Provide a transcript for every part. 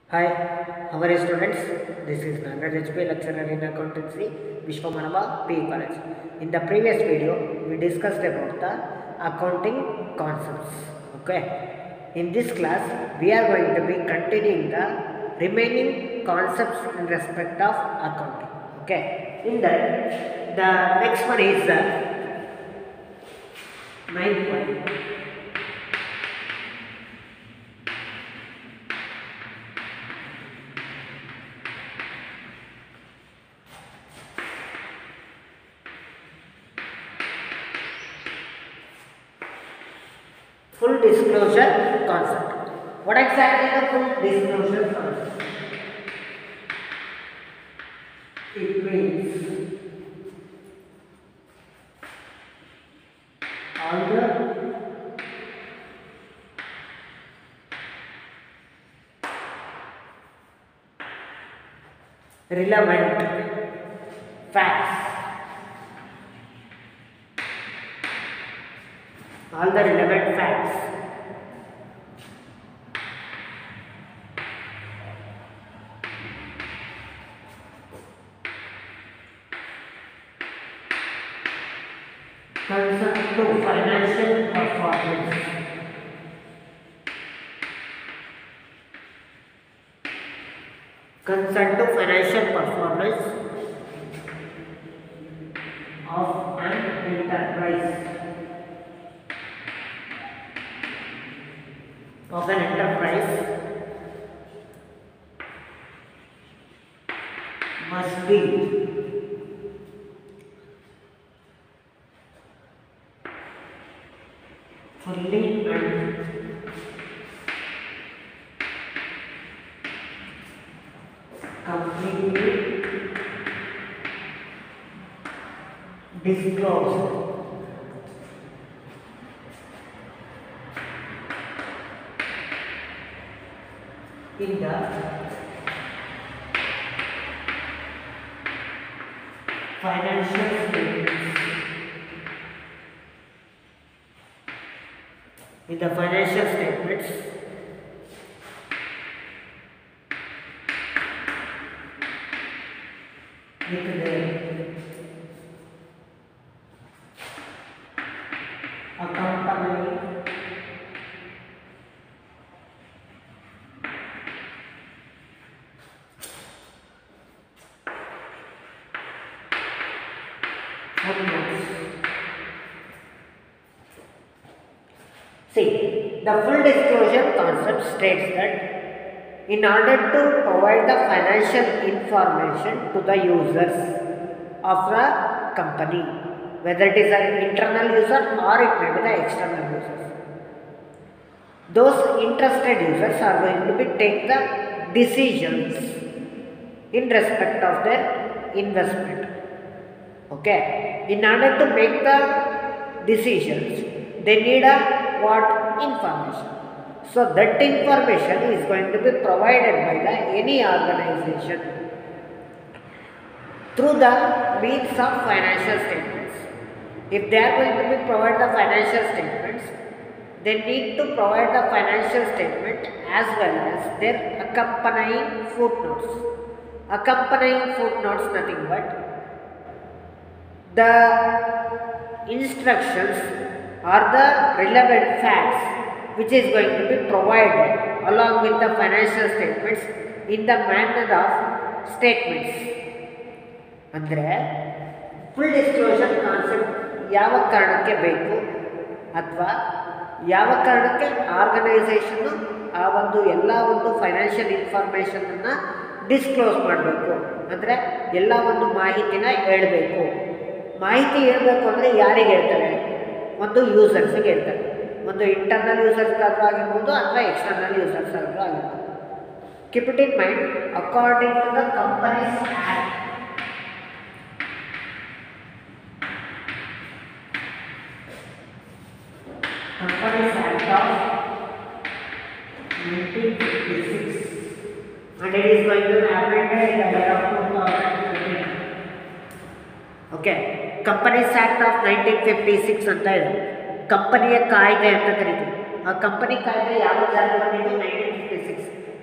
Hi, how are you students? This is Nagaraj HP lecturer in accountancy, Vishwamanava P College. In the previous video, we discussed about the accounting concepts. Okay. In this class, we are going to be continuing the remaining concepts in respect of accounting. Okay. In that, the next one is the ninth one. full disclosure concept. What exactly the full disclosure concept? It means all the relevant facts all the relevant facts concern to financial performance concern to financial performance of an enterprise of an enterprise must be fully and completely disclosed in the financial statements. In the financial statements, with the accompanying footnotes. See, the full disclosure concept states that in order to provide the financial information to the users of the company, whether it is an internal user or it may be the external users, those interested users are going to be take the decisions in respect of their investment. Okay, in order to make the decisions, they need a what information. So that information is going to be provided by the any organization through the means of financial statements. If they are going to be provide the financial statements, they need to provide the financial statement as well as their accompanying footnotes. Accompanying footnotes nothing but the instructions or the relevant facts which is going to be provided along with the financial statements in the manner of statements ಅಂದರೆ full disclosure concept ಯಾವ ಕಾರಣಕ್ಕೆ ಬೇಕು ಅಥವಾ ಯಾವ ಕಾರಣಕ್ಕೆ organisation ಆ ಒಂದು ಎಲ್ಲ ಒಂದು ಫೈನಾನ್ಷಿಯಲ್ ಇನ್ಫಾರ್ಮೇಷನನ್ನು ಡಿಸ್ಕ್ಲೋಸ್ ಮಾಡಬೇಕು ಅಂದರೆ ಎಲ್ಲ ಒಂದು ಮಾಹಿತಿನ ಹೇಳಬೇಕು ಮಾಹಿತಿ ಹೇಳಬೇಕು ಅಂದರೆ ಯಾರಿಗೆ ಹೇಳ್ತಾರೆ ಒಂದು ಯೂಸರ್ಸಿಗೆ ಹೇಳ್ತಾರೆ ಒಂದು ಇಂಟರ್ನಲ್ ಯೂಸರ್ಸ್ಗಾದರೂ ಆಗಿರ್ಬೋದು ಅಥವಾ ಎಕ್ಸ್ಟರ್ನಲ್ ಯೂಸರ್ಸ್ ಆದರೂ ಆಗಿರ್ಬೋದು keep it in mind according to the companies act Companies Act of 1956 and it is going to be amended in the year of 2015. Okay companies act of nineteen fifty six ಅಂತ ಇದೆ ಕಂಪನಿಯ ಕಾಯ್ದೆ ಅಂತ ಕರಿತೀವಿ ಆ company ಕಾಯ್ದೆ ಯಾವಾಗ ಜಾರಿ ಬಂದಿದ್ದು nineteen fifty six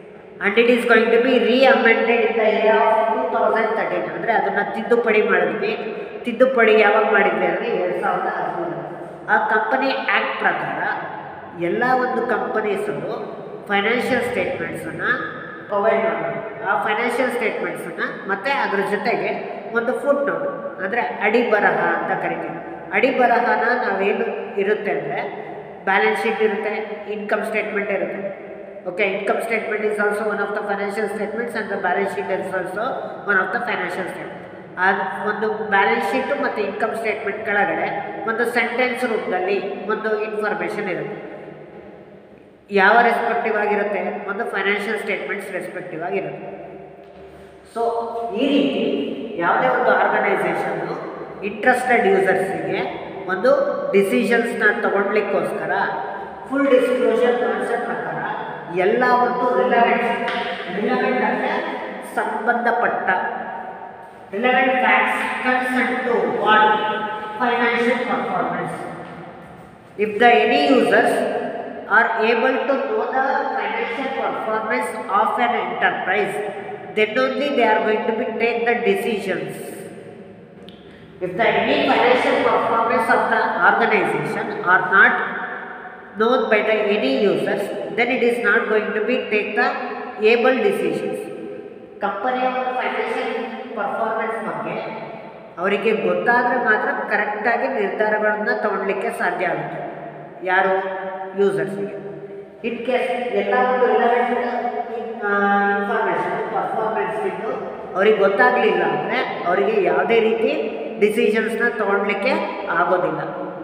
and it is going to be re amended in the year of two thousand thirteen ಅಂದರೆ ಅದನ್ನು ತಿದ್ದುಪಡಿ ಮಾಡಿದ್ವಿ ತಿದ್ದುಪಡಿ ಯಾವಾಗ ಮಾಡಿದ್ವಿ ಅಂದರೆ ಎರಡು ಸಾವಿರದ ಹದಿಮೂರು ಆ ಕಂಪನಿ ಆ್ಯಕ್ಟ್ ಪ್ರಕಾರ ಎಲ್ಲ ಒಂದು ಕಂಪನೀಸು ಫೈನಾನ್ಷಿಯಲ್ ಸ್ಟೇಟ್ಮೆಂಟ್ಸನ್ನು ಪ್ರೊವೈಡ್ ಮಾಡಬೇಕು ಆ ಫೈನಾನ್ಷಿಯಲ್ ಸ್ಟೇಟ್ಮೆಂಟ್ಸನ್ನು ಮತ್ತು ಅದ್ರ ಜೊತೆಗೆ ಒಂದು ಫುಡ್ ನೋಟ್ ಅಂದರೆ ಅಡಿ ಬರಹ ಅಂತ ಕರಿತೀವಿ ಅಡಿ ಬರಹನ ನಾವೇನು ಇರುತ್ತೆ ಅಂದರೆ ಬ್ಯಾಲೆನ್ಸ್ ಶೀಟ್ ಇರುತ್ತೆ ಇನ್ಕಮ್ ಸ್ಟೇಟ್ಮೆಂಟ್ ಇರುತ್ತೆ okay income statement is also one of the financial statements and the balance sheet is also one of the financial statement ಅದು ಒಂದು ಬ್ಯಾಲೆನ್ಸ್ ಶೀಟು ಮತ್ತು ಇನ್ಕಮ್ ಸ್ಟೇಟ್ಮೆಂಟ್ ಕೆಳಗಡೆ ಒಂದು ಸೆಂಟೆನ್ಸ್ ರೂಪದಲ್ಲಿ ಒಂದು ಇನ್ಫಾರ್ಮೇಷನ್ ಇರುತ್ತೆ ಯಾವ ರೆಸ್ಪೆಕ್ಟಿವ್ ಆಗಿರುತ್ತೆ ಒಂದು ಫೈನಾನ್ಷಿಯಲ್ ಸ್ಟೇಟ್ಮೆಂಟ್ಸ್ ರೆಸ್ಪೆಕ್ಟಿವ್ ಆಗಿರುತ್ತೆ ಸೊ ಈ ರೀತಿ ಯಾವುದೇ ಒಂದು ಆರ್ಗನೈಸೇಷನ್ನು ಇಂಟ್ರೆಸ್ಟೆಡ್ ಯೂಸರ್ಸಿಗೆ ಒಂದು ಡಿಸಿಷನ್ಸ್ನ ತಗೊಳ್ಲಿಕ್ಕೋಸ್ಕರ ಫುಲ್ ಡಿಸ್ಕ್ಲೋಷರ್ ಕಾನ್ಸೆಪ್ಟ್ ಪ್ರಕಾರ ಎಲ್ಲ ಒಂದು ರಿಲವೆಂಟ್ ರಿಲವೆಂಟ್ ಅಂದರೆ ಸಂಬಂಧಪಟ್ಟ relevant facts concern to what financial performance If the any users are able to know the financial performance of an enterprise, then only they are going to be take the decisions. If the any financial performance of the organization are not known by the any users, then it is not going to be take the able decisions. ಕಂಪನಿಯ ಒಂದು financial performance ಬಗ್ಗೆ ಅವರಿಗೆ ಗೊತ್ತಾದರೆ ಮಾತ್ರ ಕರೆಕ್ಟಾಗಿ ನಿರ್ಧಾರಗಳನ್ನು ತಗೊಳ್ಲಿಕ್ಕೆ ಸಾಧ್ಯ ಆಗುತ್ತೆ ಯಾರು ಯೂಸರ್ಸಿಗೆ ಇನ್ ಕೇಸ್ ಎಲ್ಲ ಒಂದು ರಿಲವೆಂಟ್ ಇನ್ಫಾರ್ಮೇಷನ್ ಪರ್ಫಾರ್ಮೆನ್ಸ್ ಬಿಟ್ಟು ಅವ್ರಿಗೆ ಗೊತ್ತಾಗಲಿಲ್ಲ ಅಂದರೆ ಅವರಿಗೆ ಯಾವುದೇ ರೀತಿ ಡಿಸಿಷನ್ಸ್ನ ತಗೊಳ್ಲಿಕ್ಕೆ ಆಗೋದಿಲ್ಲ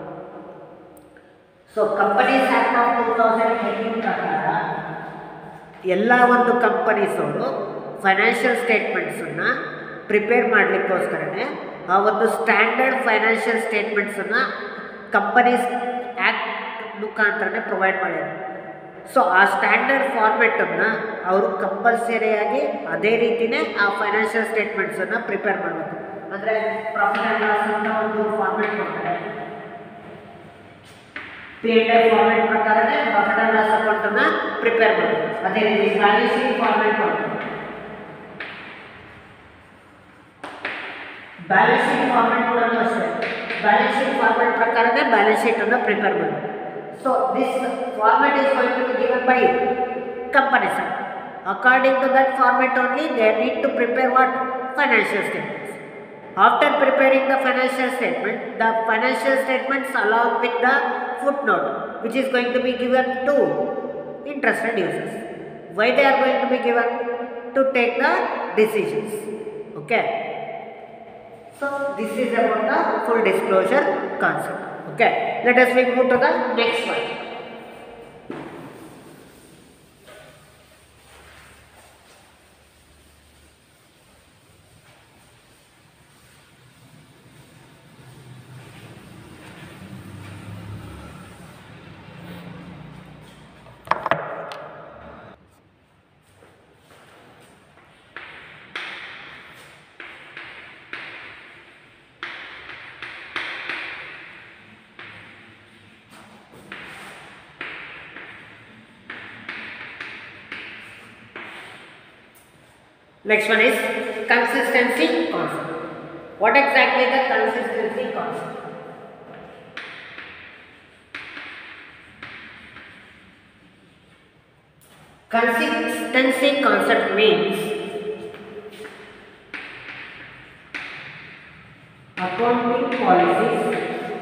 so companies act of two thousand eighteen ಪ್ರಕಾರ ಎಲ್ಲ ಒಂದು ಕಂಪನೀಸ್ ಅವರು ಫೈನಾನ್ಷಿಯಲ್ ಸ್ಟೇಟ್ಮೆಂಟ್ಸನ್ನು ಪ್ರಿಪೇರ್ ಮಾಡಲಿಕ್ಕೋಸ್ಕರನೇ ಆ ಒಂದು ಸ್ಟ್ಯಾಂಡರ್ಡ್ ಫೈನಾನ್ಷಿಯಲ್ ಸ್ಟೇಟ್ಮೆಂಟ್ಸನ್ನು ಕಂಪನೀಸ್ ಆ್ಯಕ್ಟ್ ಮುಖಾಂತರನೇ ಪ್ರೊವೈಡ್ ಮಾಡಿದ್ದಾರೆ ಸೊ ಆ ಸ್ಟ್ಯಾಂಡರ್ಡ್ ಫಾರ್ಮೆಟನ್ನು ಅವರು ಕಂಪಲ್ಸರಿಯಾಗಿ ಅದೇ ರೀತಿಯೇ ಆ ಫೈನಾನ್ಷಿಯಲ್ ಸ್ಟೇಟ್ಮೆಂಟ್ಸನ್ನು ಪ್ರಿಪೇರ್ ಮಾಡಬೇಕು ಅಂದರೆ ಪ್ರಾಫಿಟ್ ಆ್ಯಂಡ್ ಲಾಸ್ ಅಂತ ಒಂದು ಫಾರ್ಮೆಟ್ ಕೊಡ್ತಾರೆ ಪಿ ಎಲ್ ಐ ಫಾರ್ಮೆಟ್ ಪ್ರಕಾರನೇ ಪ್ರಾಫಿಟ್ ಆ್ಯಂಡ್ ಲಾಸ್ ಅಕೌಂಟನ್ನು ಪ್ರಿಪೇರ್ ಮಾಡಬೇಕು ಅದೇ ರೀತಿ ಬ್ಯಾಲೆನ್ಸ್ ಶೀಟ್ ಫಾರ್ಮೆಟ್ ಕೊಡ್ತಾರೆ ಬ್ಯಾಲೆನ್ಸ್ ಶೀಟ್ ಫಾರ್ಮೆಟ್ ಕೂಡ ಅಷ್ಟೇ ಬ್ಯಾಲೆನ್ಸ್ ಶೀಟ್ ಫಾರ್ಮೆಟ್ ಪ್ರಕಾರನೇ ಬ್ಯಾಲೆನ್ಸ್ ಶೀಟನ್ನು ಪ್ರಿಪೇರ್ ಮಾಡಬೇಕು so this format is going to be given by company sir according to that format only they need to prepare what financial statements after preparing the financial statement the financial statements along with the foot note which is going to be given to interested users. Why they are going to be given? To take the decisions. Okay. So this is about the full disclosure concept. Okay. Let us we move to the next one. Next one is consistency concept. What exactly the consistency concept? Consistency concept means accounting policies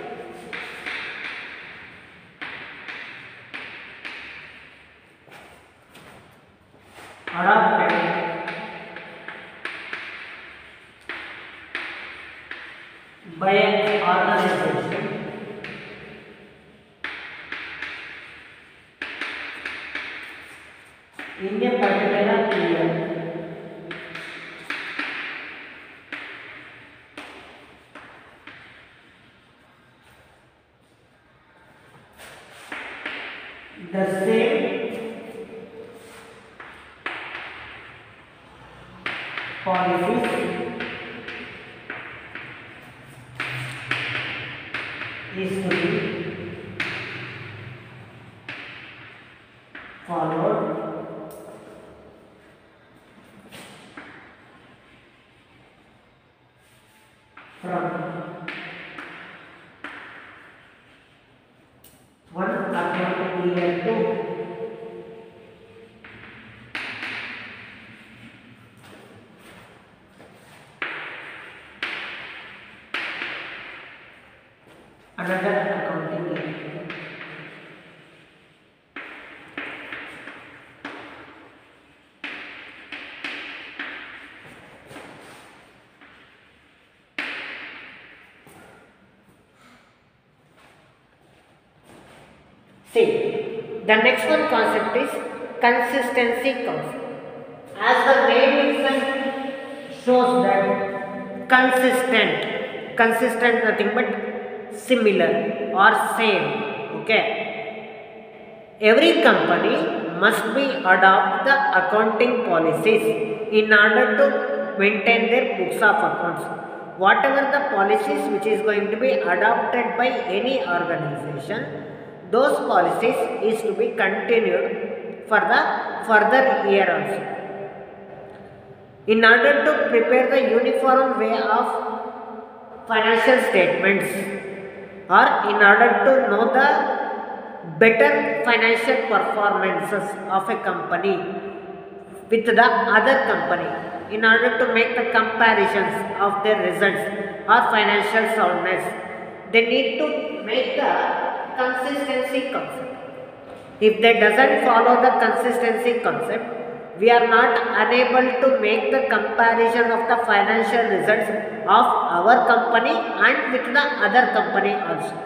adopted by an organization in a particular period the same policies is to be followed from one accounting year to another accounting year. See, the next one concept is consistency concept. As the name itself shows that consistent, consistent nothing but similar or same. Okay. Every company must be adopt the accounting policies in order to maintain their books of accounts. Whatever the policies which is going to be adopted by any organization, those policies is to be continued for the further year also. In order to prepare the uniform way of financial statements or in order to know the better financial performances of a company with the other company in order to make the comparisons of their results or financial soundness they need to make the consistency concept if they doesn't follow the consistency concept we are not unable to make the comparison of the financial results of our company and with the other company also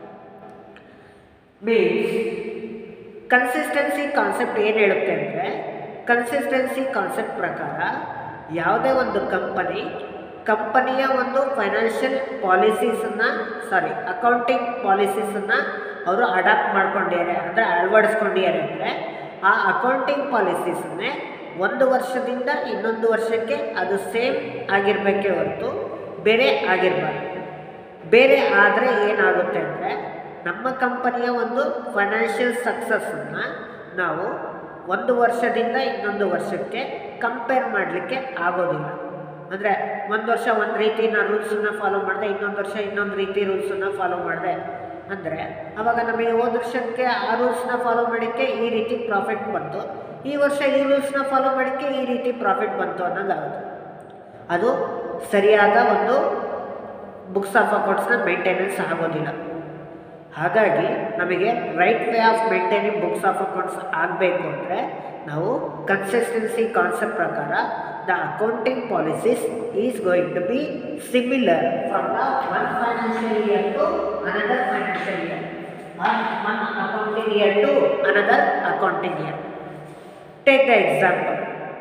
means consistency concept ಏನು ಹೇಳುತ್ತೆ ಅಂದರೆ consistency concept ಪ್ರಕಾರ ಯಾವುದೇ ಒಂದು company ಕಂಪನಿಯ ಒಂದು financial ಪಾಲಿಸೀಸನ್ನು ಸಾರಿ accounting ಪಾಲಿಸೀಸನ್ನು ಅವರು adapt ಮಾಡ್ಕೊಂಡಿದ್ದಾರೆ ಅಂದರೆ ಅಳವಡಿಸ್ಕೊಂಡಿದ್ದಾರೆ ಅಂದರೆ ಆ ಅಕೌಂಟಿಂಗ್ ಪಾಲಿಸೀಸನ್ನೇ ಒಂದು ವರ್ಷದಿಂದ ಇನ್ನೊಂದು ವರ್ಷಕ್ಕೆ ಅದು ಸೇಮ್ ಆಗಿರಬೇಕೇ ಹೊರತು ಬೇರೆ ಆಗಿರಬಾರ್ದು ಬೇರೆ ಆದರೆ ಏನಾಗುತ್ತೆ ಅಂದರೆ ನಮ್ಮ ಕಂಪನಿಯ ಒಂದು ಫೈನಾನ್ಷಿಯಲ್ ಸಕ್ಸಸ್ಸನ್ನು ನಾವು ಒಂದು ವರ್ಷದಿಂದ ಇನ್ನೊಂದು ವರ್ಷಕ್ಕೆ ಕಂಪೇರ್ ಮಾಡಲಿಕ್ಕೆ ಆಗೋದಿಲ್ಲ ಅಂದರೆ ಒಂದು ವರ್ಷ ಒಂದು ರೀತಿ ನಾನು ರೂಲ್ಸನ್ನು ಫಾಲೋ ಮಾಡಿದೆ ಇನ್ನೊಂದು ವರ್ಷ ಇನ್ನೊಂದು ರೀತಿ ರೂಲ್ಸನ್ನು ಫಾಲೋ ಮಾಡಿದೆ ಅಂದರೆ ಆವಾಗ ನಮಗೆ ಹೋದ ವರ್ಷಕ್ಕೆ ಆ ರೂಲ್ಸ್ನ ಫಾಲೋ ಮಾಡೋಕ್ಕೆ ಈ ರೀತಿ ಪ್ರಾಫಿಟ್ ಬಂತು ಈ ವರ್ಷ ಈ ರೂಲ್ಸ್ನ ಫಾಲೋ ಮಾಡೋಕ್ಕೆ ಈ ರೀತಿ ಪ್ರಾಫಿಟ್ ಬಂತು ಅನ್ನೋದಾಗುತ್ತೆ ಅದು ಸರಿಯಾದ ಒಂದು ಬುಕ್ಸ್ ಆಫ್ ಅಕೌಂಟ್ಸ್ನ ಮೇಂಟೆನೆನ್ಸ್ ಆಗೋದಿಲ್ಲ ಹಾಗಾಗಿ ನಮಗೆ right way of maintaining books of accounts ಆಗಬೇಕು ಅಂದರೆ ನಾವು ಕನ್ಸಿಸ್ಟೆನ್ಸಿ ಕಾನ್ಸೆಪ್ಟ್ ಪ್ರಕಾರ the accounting policies is going to be similar from the one financial year to another financial year or one accounting year to another accounting year take the example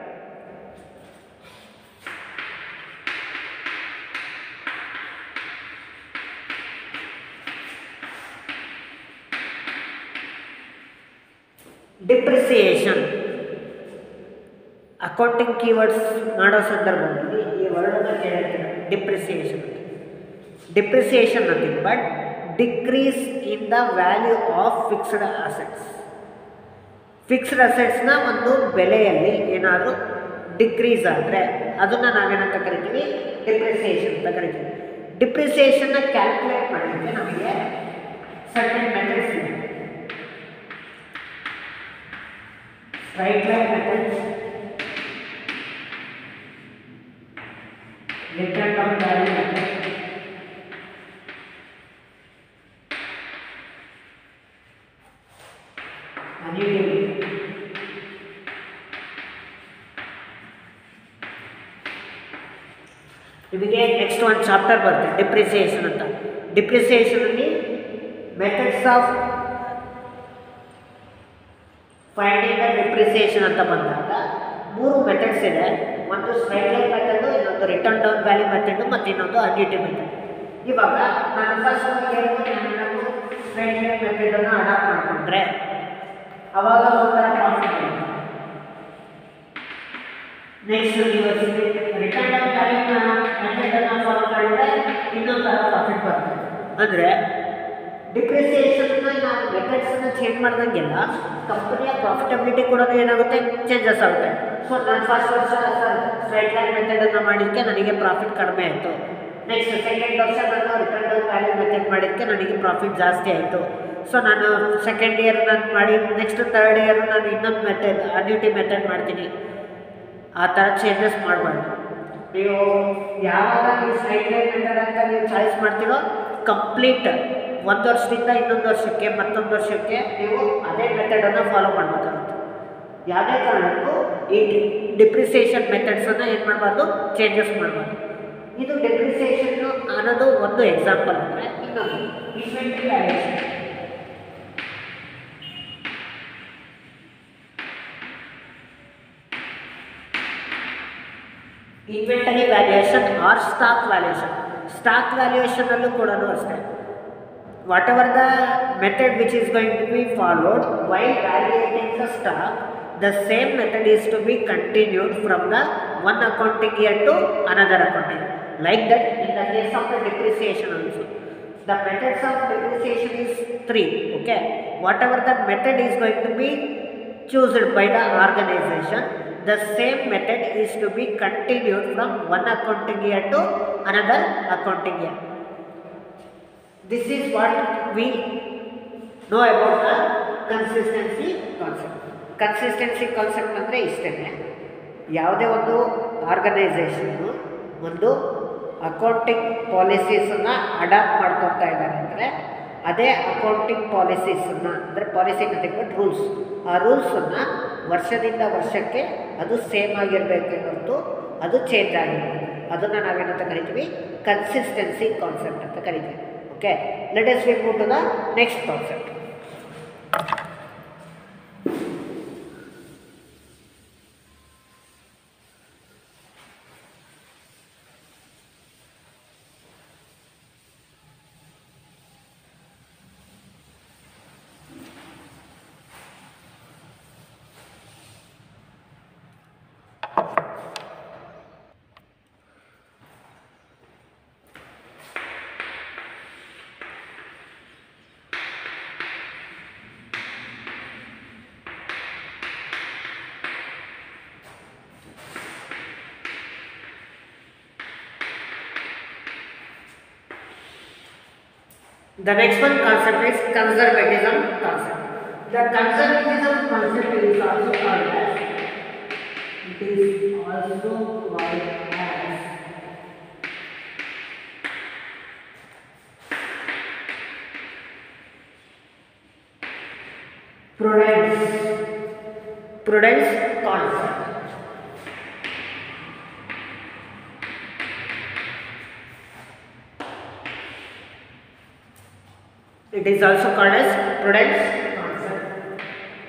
depreciation accounting keywords ಮಾಡೋ ಸಂದರ್ಭದಲ್ಲಿ ಈ ವರ್ಡನ್ನು ಕೇಳಿರ್ತೀರ depreciation depreciation nothing but decrease in the value of fixed assets fixed ಅಸೆಟ್ಸ್ನ ಒಂದು ಬೆಲೆಯಲ್ಲಿ ಏನಾದರೂ decrease ಆದರೆ ಅದನ್ನು ನಾವೇನಂತ ಕರಿತೀವಿ ಡಿಪ್ರಿಸಿಯೇಷನ್ ಅಂತ ಕರಿತೀವಿ ಡಿಪ್ರಿಸಿಯೇಷನ್ನ ಕ್ಯಾಲ್ಕುಲೇಟ್ ಮಾಡಲಿಕ್ಕೆ ನಮಗೆ ಸರ್ಟನ್ ಮೆಥಡ್ಸ್ ಇದೆ straight line method, return of value method, annuity ನಿಮಗೆ ನೆಕ್ಸ್ಟ್ ಒಂದು ಚಾಪ್ಟರ್ ಬರುತ್ತೆ ಡಿಪ್ರಿಸಿಯೇಷನ್ ಅಂತ ಡಿಪ್ರಿಸಿಯೇಷನಲ್ಲಿ methods of finding the depreciation ಅಂತ ಬಂದಾಗ ಮೂರು ಮೆಥಡ್ಸ್ ಇದೆ ಒಂದು ಸ್ಟ್ರೈಟ್ ಲೈನ್ ಮೆಥಡು ಇನ್ನೊಂದು ರಿಟರ್ನ್ ಡೌನ್ ವ್ಯಾಲ್ಯೂ ಮೆಥಡು ಮತ್ತು ಇನ್ನೊಂದು ಅನ್ಯೂಟಿ ಮೆಥಡ್ ಇವಾಗ ನಾನು ಫಸ್ಟ್ ಹೇಳ್ತೀನಿ ನಾನು ಸ್ಟ್ರೈಟ್ ಲೈನ್ ಮೆಥಡನ್ನು ಅಡಾಪ್ಟ್ ಮಾಡಿಕೊಂಡ್ರೆ ಅವಾಗ ಒಂಥರ ಪ್ರಾಫಿಟ್ ಇದೆ ನೆಕ್ಸ್ಟ್ ನೀವು ರಿಟರ್ನ್ ಡೌನ್ ವ್ಯಾಲ್ಯೂ ಮೆಥಡನ್ನು ಫಾಲೋ ಮಾಡಿದ್ರೆ ಇನ್ನೊಂದು ಥರ ಪ್ರಾಫಿಟ್ ಬರ್ತದೆ ಅಂದರೆ ಡಿಪ್ರಿಸಿಯೇಷನ್ನ ನಾವು ಮೆಥಡ್ಸನ್ನ ಚೇಂಜ್ ಮಾಡ್ದಂಗೆಲ್ಲ ಕಂಪನಿಯ ಪ್ರಾಫಿಟಬಿಲಿಟಿ ಕೂಡ ಏನಾಗುತ್ತೆ ಚೇಂಜಸ್ ಆಗುತ್ತೆ ಸೊ ನಾನು ಫಸ್ಟ್ ವರ್ಷ ಸರ್ ಸ್ಟ್ರೈಟ್ ಲೈನ್ ಮೆಥಡನ್ನು ಮಾಡಿದ್ದಕ್ಕೆ ನನಗೆ ಪ್ರಾಫಿಟ್ ಕಡಿಮೆ ಆಯಿತು ನೆಕ್ಸ್ಟ್ ಸೆಕೆಂಡ್ ವರ್ಷ ನಾನು ರಿಟರ್ನ್ ಡೌನ್ ವ್ಯಾಲ್ಯೂ ಮೆಥಡ್ ಮಾಡಿದ್ದಕ್ಕೆ ನನಗೆ ಪ್ರಾಫಿಟ್ ಜಾಸ್ತಿ ಆಯಿತು ಸೊ ನಾನು ಸೆಕೆಂಡ್ ಇಯರ್ ನಾನು ಮಾಡಿ ನೆಕ್ಸ್ಟ್ ತರ್ಡ್ ಇಯರ್ ನಾನು ಇನ್ನೊಂದು ಮೆಥಡ್ ಅನ್ಯೂಟಿ ಮೆಥಡ್ ಮಾಡ್ತೀನಿ ಆ ಥರ ಚೇಂಜಸ್ ಮಾಡಬಾರ್ದು ನೀವು ಯಾವಾಗ ನೀವು ಸ್ಟ್ರೈಟ್ ಲೈನ್ ಮೆಥಡ್ ಅಂತ ನೀವು ಚಾಯ್ಸ್ ಮಾಡ್ತೀರೋ ಕಂಪ್ಲೀಟ್ ಒಂದು ವರ್ಷದಿಂದ ಇನ್ನೊಂದು ವರ್ಷಕ್ಕೆ ಮತ್ತೊಂದು ವರ್ಷಕ್ಕೆ ನೀವು ಅದೇ ಮೆಥಡನ್ನು ಫಾಲೋ ಮಾಡಬೇಕಾಗುತ್ತೆ ಯಾವುದೇ ಕಾರಣಕ್ಕೂ ಈ ಡಿಪ್ರಿಸಿಯೇಷನ್ ಮೆಥಡ್ಸನ್ನು ಏನು ಮಾಡಬಾರ್ದು ಚೇಂಜಸ್ ಮಾಡಬಾರ್ದು ಇದು ಡೆಪ್ರಿಸಿಯೇಷನ್ ಅನ್ನೋದು ಒಂದು ಎಕ್ಸಾಂಪಲ್ ಅಂದರೆ ಇನ್ನೊಂದು inventory valuation inventory valuation or stock valuation stock ವ್ಯಾಲ್ಯೂಯೇಷನಲ್ಲೂ ಕೂಡ ಅಷ್ಟೇ whatever the method which is going to be followed while valuating the stock the same method is to be continued from the one accounting year to another accounting like that in the case of the depreciation also the methods of depreciation is three okay whatever the method is going to be chosen by the organization the same method is to be continued from one accounting year to another accounting year this is what we know about the consistency concept consistency concept ಅಂದರೆ ಇಷ್ಟೇ ಯಾವುದೇ ಒಂದು organisation ಒಂದು accounting ಪಾಲಿಸೀಸನ್ನು adapt ಮಾಡ್ಕೊತಾ ಇದ್ದಾರೆ ಅಂದರೆ ಅದೇ accounting ಪಾಲಿಸೀಸನ್ನು ಅಂದರೆ ಪಾಲಿಸಿ ನಥಿಂಗ್ ಬಟ್ ರೂಲ್ಸ್ ಆ ರೂಲ್ಸನ್ನು ವರ್ಷದಿಂದ ವರ್ಷಕ್ಕೆ ಅದು ಸೇಮ್ ಆಗಿರಬೇಕೆ ಹೊರತು ಅದು ಚೇಂಜ್ ಆಗಿರಬೇಕು ಅದನ್ನು ನಾವೇನಂತ ಕರಿತೀವಿ ಕನ್ಸಿಸ್ಟೆನ್ಸಿ ಕಾನ್ಸೆಪ್ಟ್ ಅಂತ ಕರಿತೀವಿ okay let us we move to the next concept The next one concept is conservatism concept. The conservatism concept is also called as it is also called as prudence prudence concept. It is also called as prudence concept.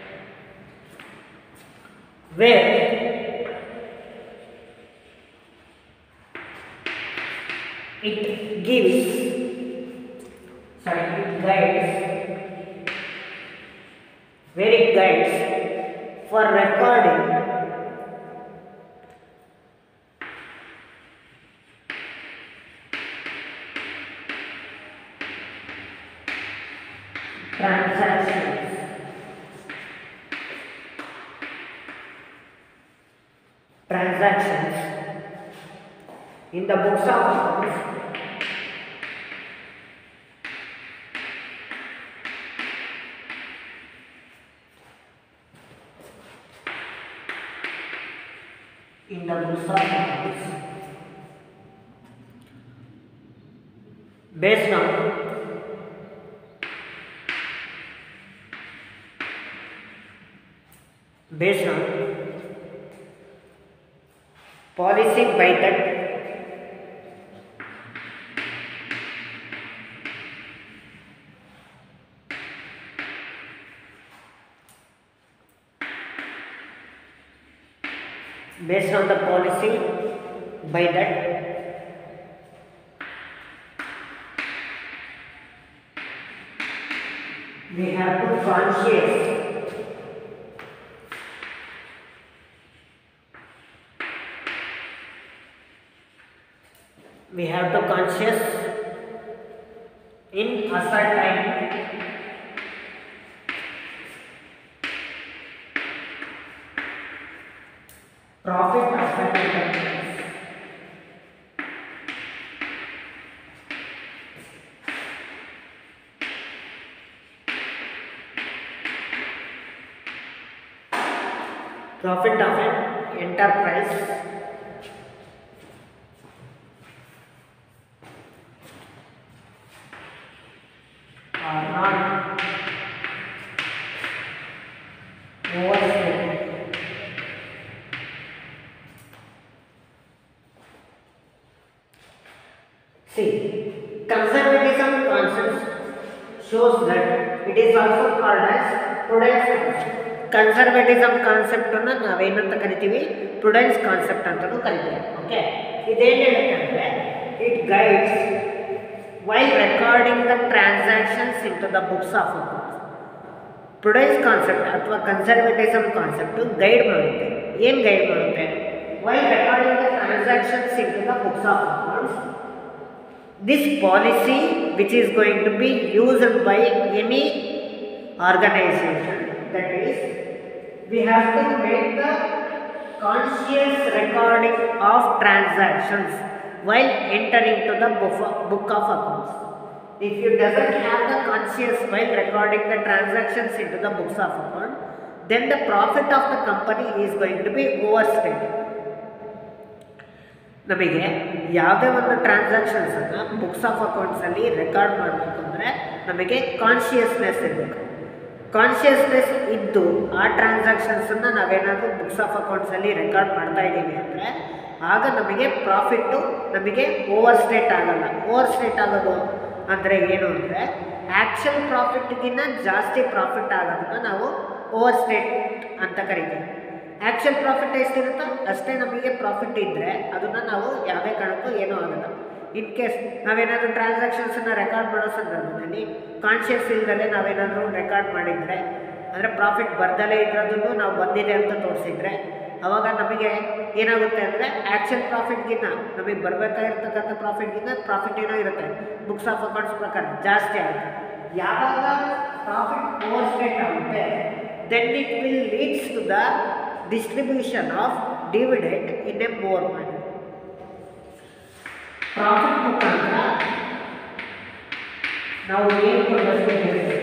Where it gives, sorry, it guides, where it guides for recording transactions. Transactions in the books of accounts in the books of accounts based on based on policy by that based on the policy by that we have to conscious we have to conscious in ascertain profit after tax profit of an enterprise are not overstated. See, conservatism concept shows that it is also called as prudence concept. Conservatism ಕಾನ್ಸೆಪ್ಟನ್ನು ನಾವೇನಂತ ಕರಿತೀವಿ Prudence concept ಅಂತಲೂ ಕರಿತೀವಿ okay ಇದೇನು ಹೇಳುತ್ತೆ ಅಂದರೆ it guides while recording the transactions into the books of accounts. Prudence concept ಅಥವಾ conservatism concept guide ಮಾಡುತ್ತೆ ಏನು ಗೈಡ್ ಮಾಡುತ್ತೆ while recording the transactions into the books of accounts this policy which is going to be used by any organisation that is we have to make the conscious recording of transactions while entering to the book book of accounts. If you doesn't have the conscious while recording the transactions into the books of account, then the profit of the company is going to be overstated. ನಮಗೆ ಯಾವುದೇ ಒಂದು ಟ್ರಾನ್ಸಾಕ್ಷನ್ಸನ್ನು books of ಅಕೌಂಟ್ಸಲ್ಲಿ record ಮಾಡಬೇಕು ಅಂದರೆ ನಮಗೆ consciousness ಇರಬೇಕು consciousness ಇದ್ದು ಆ ಟ್ರಾನ್ಸಾಕ್ಷನ್ಸನ್ನು ನಾವೇನಾದರೂ ಬುಕ್ಸ್ ಆಫ್ ಅಕೌಂಟ್ಸಲ್ಲಿ ರೆಕಾರ್ಡ್ ಮಾಡ್ತಾ ಇದ್ದೀವಿ ಅಂದರೆ ಆಗ ನಮಗೆ ಪ್ರಾಫಿಟ್ಟು ನಮಗೆ ಓವರ್ ಸ್ಟೇಟ್ ಆಗಲ್ಲ ಓವರ್ ಸ್ಟೇಟ್ ಆಗೋದು ಅಂದರೆ ಏನು ಅಂದರೆ ಆ್ಯಕ್ಚುಲ್ ಪ್ರಾಫಿಟ್ಗಿನ್ನ ಜಾಸ್ತಿ ಪ್ರಾಫಿಟ್ ಆಗೋದನ್ನು ನಾವು ಓವರ್ ಸ್ಟೇಟ್ ಅಂತ ಕರಿತೀವಿ ಆ್ಯಕ್ಚುಲ್ ಪ್ರಾಫಿಟ್ ಎಷ್ಟಿರುತ್ತೋ ಅಷ್ಟೇ ನಮಗೆ ಪ್ರಾಫಿಟ್ ಇದ್ದರೆ ಅದನ್ನು ನಾವು ಯಾವುದೇ ಕಾರಣಕ್ಕೂ ಏನೂ ಆಗಲ್ಲ ಇನ್ ಕೇಸ್ ನಾವೇನಾದರೂ ಟ್ರಾನ್ಸಾಕ್ಷನ್ಸನ್ನು ರೆಕಾರ್ಡ್ ಮಾಡೋ ಸಂದರ್ಭದಲ್ಲಿ ಕಾನ್ಷಿಯಸ್ ಇಲ್ದಲೇ ನಾವೇನಾದರೂ ರೆಕಾರ್ಡ್ ಮಾಡಿದರೆ ಅಂದರೆ ಪ್ರಾಫಿಟ್ ಬರ್ದಲೇ ಇರೋದನ್ನು ನಾವು ಬಂದಿದೆ ಅಂತ ತೋರಿಸಿದ್ರೆ ಅವಾಗ ನಮಗೆ ಏನಾಗುತ್ತೆ ಅಂದರೆ ಆ್ಯಕ್ಚುಲ್ ಪ್ರಾಫಿಟ್ಗಿನ್ನ ನಮಗೆ ಬರಬೇಕಾಗಿರ್ತಕ್ಕಂಥ ಪ್ರಾಫಿಟ್ಗಿನ್ನ ಪ್ರಾಫಿಟ್ ಏನೋ ಇರುತ್ತೆ ಬುಕ್ಸ್ ಆಫ್ ಅಕೌಂಟ್ಸ್ ಪ್ರಕಾರ ಜಾಸ್ತಿ ಆಗುತ್ತೆ ಯಾವಾಗ ಪ್ರಾಫಿಟ್ ಓವರ್ ಸ್ಟೇಟ್ ಆಗುತ್ತೆ then it will leads to the distribution of dividend in a more money profit ಮುಖಾಂತರ ನಾವು ಏನು ಕೊಡಬೇಕು ಹೇಳಿದ್ರೆ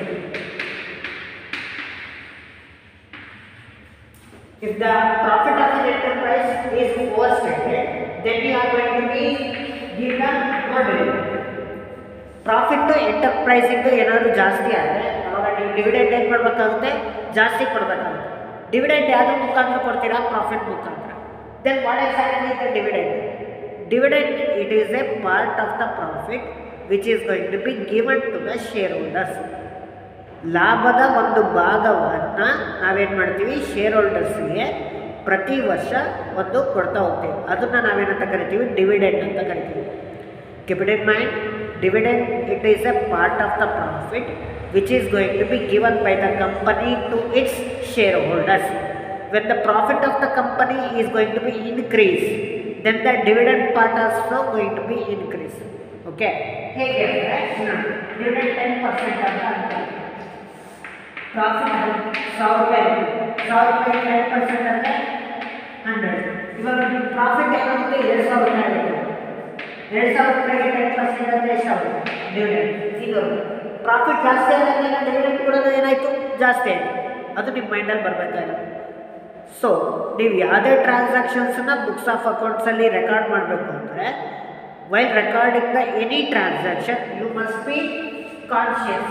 If the profit of an enterprise is overstated, then you are going to be given more dividend. Profit ಎಂಟರ್ಪ್ರೈಸಿಂದು ಏನಾದರೂ ಜಾಸ್ತಿ ಆದರೆ ಅವಾಗ ನೀವು ಡಿವಿಡೆಂಡ್ ಏನು ಮಾಡಬೇಕಾಗುತ್ತೆ ಜಾಸ್ತಿ ಕೊಡಬೇಕಾಗುತ್ತೆ ಡಿವಿಡೆಂಡ್ ಯಾವುದ್ರ ಮುಖಾಂತರ ಕೊಡ್ತೀರಾ ಪ್ರಾಫಿಟ್ ಮುಖಾಂತರ then what exactly the dividend dividend it is a part of the profit which is going to be given to the shareholders ಲಾಭದ ಒಂದು ಭಾಗವನ್ನು ನಾವೇನು ಮಾಡ್ತೀವಿ ಶೇರ್ ಹೋಲ್ಡರ್ಸ್ಗೆ ಪ್ರತಿ ವರ್ಷ ಒಂದು ಕೊಡ್ತಾ ಹೋಗ್ತೀವಿ ಅದನ್ನು ನಾವೇನಂತ ಕರಿತೀವಿ ಡಿವಿಡೆಂಡ್ ಅಂತ ಕರಿತೀವಿ keep in mind dividend it is a part of the profit which is going to be given by the company to its shareholders when the profit of the company is going to be increased then the dividend part also going to be increased okay ಹೇಗೆ ಅಂದರೆ dividend ten percent ಅಂತ ಅಂತಾರೆ profit ಸಾವಿರ ರೂಪಾಯಿ ಸಾವಿರ ರೂಪಾಯಿ ten percent ಅಂದರೆ hundred ಇವಾಗ ನಿಮ್ಮ ಪ್ರಾಫಿಟ್ ಏನಾಗುತ್ತೆ ಎರಡು ಸಾವಿರ ರೂಪಾಯಿ ಆಗುತ್ತೆ ಎರಡು ಸಾವಿರ ರೂಪಾಯಿಗೆ ಟೆನ್ ಪರ್ಸೆಂಟ್ ಅಂದರೆ ಎಷ್ಟಾಗುತ್ತೆ ಡಿವಿಡೆಂಡ್ ಇದು ಪ್ರಾಫಿಟ್ ಜಾಸ್ತಿ ಆದಾಗ ಡಿವಿಡೆಂಡ್ ಕೊಡೋದು ಏನಾಯಿತು ಜಾಸ್ತಿ ಆಯಿತು ಅದು ನಿಮ್ಮ ಮೈಂಡಲ್ಲಿ ಬರಬೇಕಾಗಿಲ್ಲ ಸೊ ನೀವು ಯಾವುದೇ ಟ್ರಾನ್ಸಾಕ್ಷನ್ಸನ್ನ ಬುಕ್ಸ್ ಆಫ್ ಅಕೌಂಟ್ಸಲ್ಲಿ ರೆಕಾರ್ಡ್ ಮಾಡಬೇಕು ಅಂದರೆ while recording the any transaction you must be conscious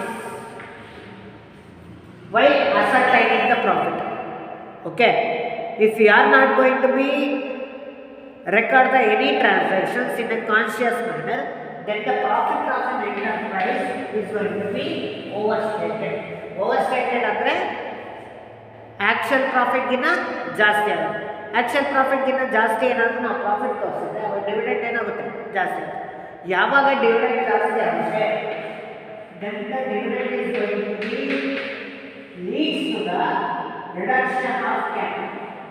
while ascertaining the profit. Okay, if you are not going to be record the any transactions in a conscious manner, then the profit of an enterprise is going to be overstated. Overstated ಅಂದರೆ actual ಪ್ರಾಫಿಟ್ಗಿನ್ನ ಜಾಸ್ತಿ ಆಗುತ್ತೆ actual ಪ್ರಾಫಿಟ್ಗಿನ್ನ ಜಾಸ್ತಿ ಏನಾದರೂ ನಾವು profit ತೋರಿಸಿದ್ರೆ ಅವಾಗ ಡಿವಿಡೆಂಡ್ ಏನಾಗುತ್ತೆ ಜಾಸ್ತಿ ಆಗುತ್ತೆ ಯಾವಾಗ ಡಿವಿಡೆಂಡ್ ಜಾಸ್ತಿ ಆಗುತ್ತೆ then the dividend is going to be leads to the reduction of capital.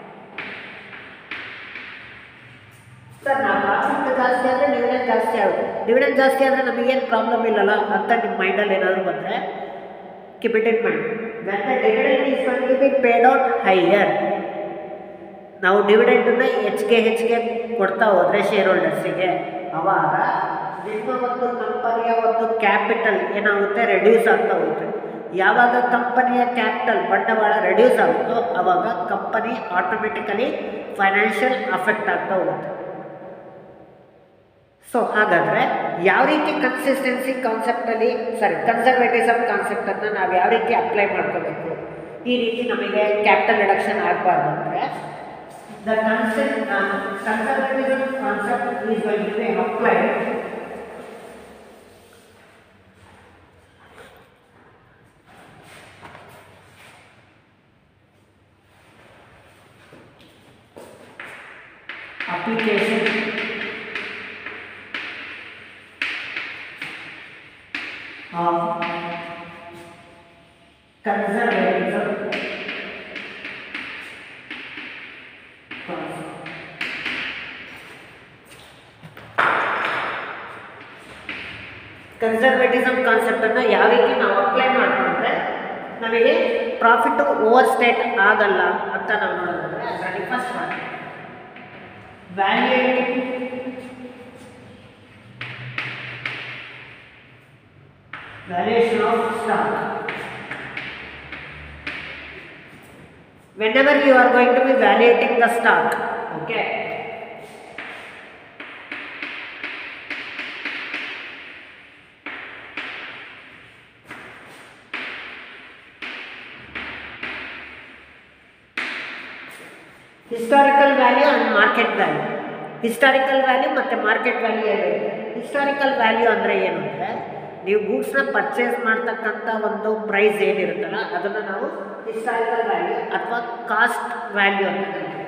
Sir ನಾವು ಪ್ರಾಫಿಟ್ ಜಾಸ್ತಿ ಆದರೆ ಡಿವಿಡೆಂಡ್ ಜಾಸ್ತಿ ಆಗುತ್ತೆ ಡಿವಿಡೆಂಡ್ ಜಾಸ್ತಿ ಆದರೆ ನಮಗೇನು ಪ್ರಾಬ್ಲಮ್ ಇಲ್ಲಲ್ಲ ಅಂತ ನಿಮ್ಮ ಮೈಂಡಲ್ಲಿ ಏನಾದರೂ ಬಂದರೆ keep it in mind when the dividend is going to be paid out higher ನಾವು ಡಿವಿಡೆಂಡನ್ನ ಹೆಚ್ಚಿಗೆ ಹೆಚ್ಚಿಗೆ ಕೊಡ್ತಾ ಹೋದರೆ ಶೇರ್ ಹೋಲ್ಡರ್ಸಿಗೆ ಅವಾಗ ನಿಮ್ಮ ಒಂದು ಕಂಪನಿಯ ಒಂದು ಕ್ಯಾಪಿಟಲ್ ಏನಾಗುತ್ತೆ ರೆಡ್ಯೂಸ್ ಆಗ್ತಾ ಹೋಗುತ್ತೆ ಯಾವಾಗ ಕಂಪನಿಯ ಕ್ಯಾಪಿಟಲ್ ಬಂಡವಾಳ ರೆಡ್ಯೂಸ್ ಆಗುತ್ತೋ ಆವಾಗ ಕಂಪನಿ ಆಟೋಮೆಟಿಕಲಿ ಫೈನಾನ್ಷಿಯಲ್ ಅಫೆಕ್ಟ್ ಆಗ್ತಾ ಹೋಗುತ್ತೆ ಸೊ ಹಾಗಾದರೆ ಯಾವ ರೀತಿ ಕನ್ಸಿಸ್ಟೆನ್ಸಿ ಕಾನ್ಸೆಪ್ಟಲ್ಲಿ ಸಾರಿ ಕನ್ಸರ್ವೇಟಿಸಮ್ ಕಾನ್ಸೆಪ್ಟನ್ನು ನಾವು ಯಾವ ರೀತಿ ಅಪ್ಲೈ ಮಾಡ್ಕೋಬೇಕು ಈ ರೀತಿ ನಮಗೆ ಕ್ಯಾಪಿಟಲ್ ರಿಡಕ್ಷನ್ ಆಗಬಾರ್ದು ಅಂದರೆ the concept conservatism concept is going to be applied application of conservatism concept. Conservatism ಕಾನ್ಸೆಪ್ಟನ್ನು ಯಾವ ರೀತಿ ನಾವು ಅಪ್ಲೈ ಮಾಡಿಕೊಂಡ್ರೆ ನಮಗೆ ಪ್ರಾಫಿಟ್ ಓವರ್ ಸ್ಟೇಟ್ ಆಗಲ್ಲ ಅಂತ ನಾವು ನೋಡೋದಾದ್ರೆ ಅದರಲ್ಲಿ ಫಸ್ಟ್ ಮಾಡಿ valuating valuation of stock. Whenever you are going to be valuating the stock, okay. Historical value and market value historical value ಮತ್ತು ಮಾರ್ಕೆಟ್ ವ್ಯಾಲ್ಯೂ ಏನಿರುತ್ತೆ ಹಿಸ್ಟಾರಿಕಲ್ ವ್ಯಾಲ್ಯೂ ಅಂದರೆ ಏನು ಅಂದರೆ ನೀವು ಗೂಡ್ಸ್ನ ಪರ್ಚೇಸ್ ಮಾಡ್ತಕ್ಕಂಥ ಒಂದು ಪ್ರೈಸ್ ಏನಿರುತ್ತಲ್ಲ ಅದನ್ನು ನಾವು ಹಿಸ್ಟಾರಿಕಲ್ ವ್ಯಾಲ್ಯೂ ಅಥವಾ ಕಾಸ್ಟ್ ವ್ಯಾಲ್ಯೂ ಅಂತ ಕರಿತೀವಿ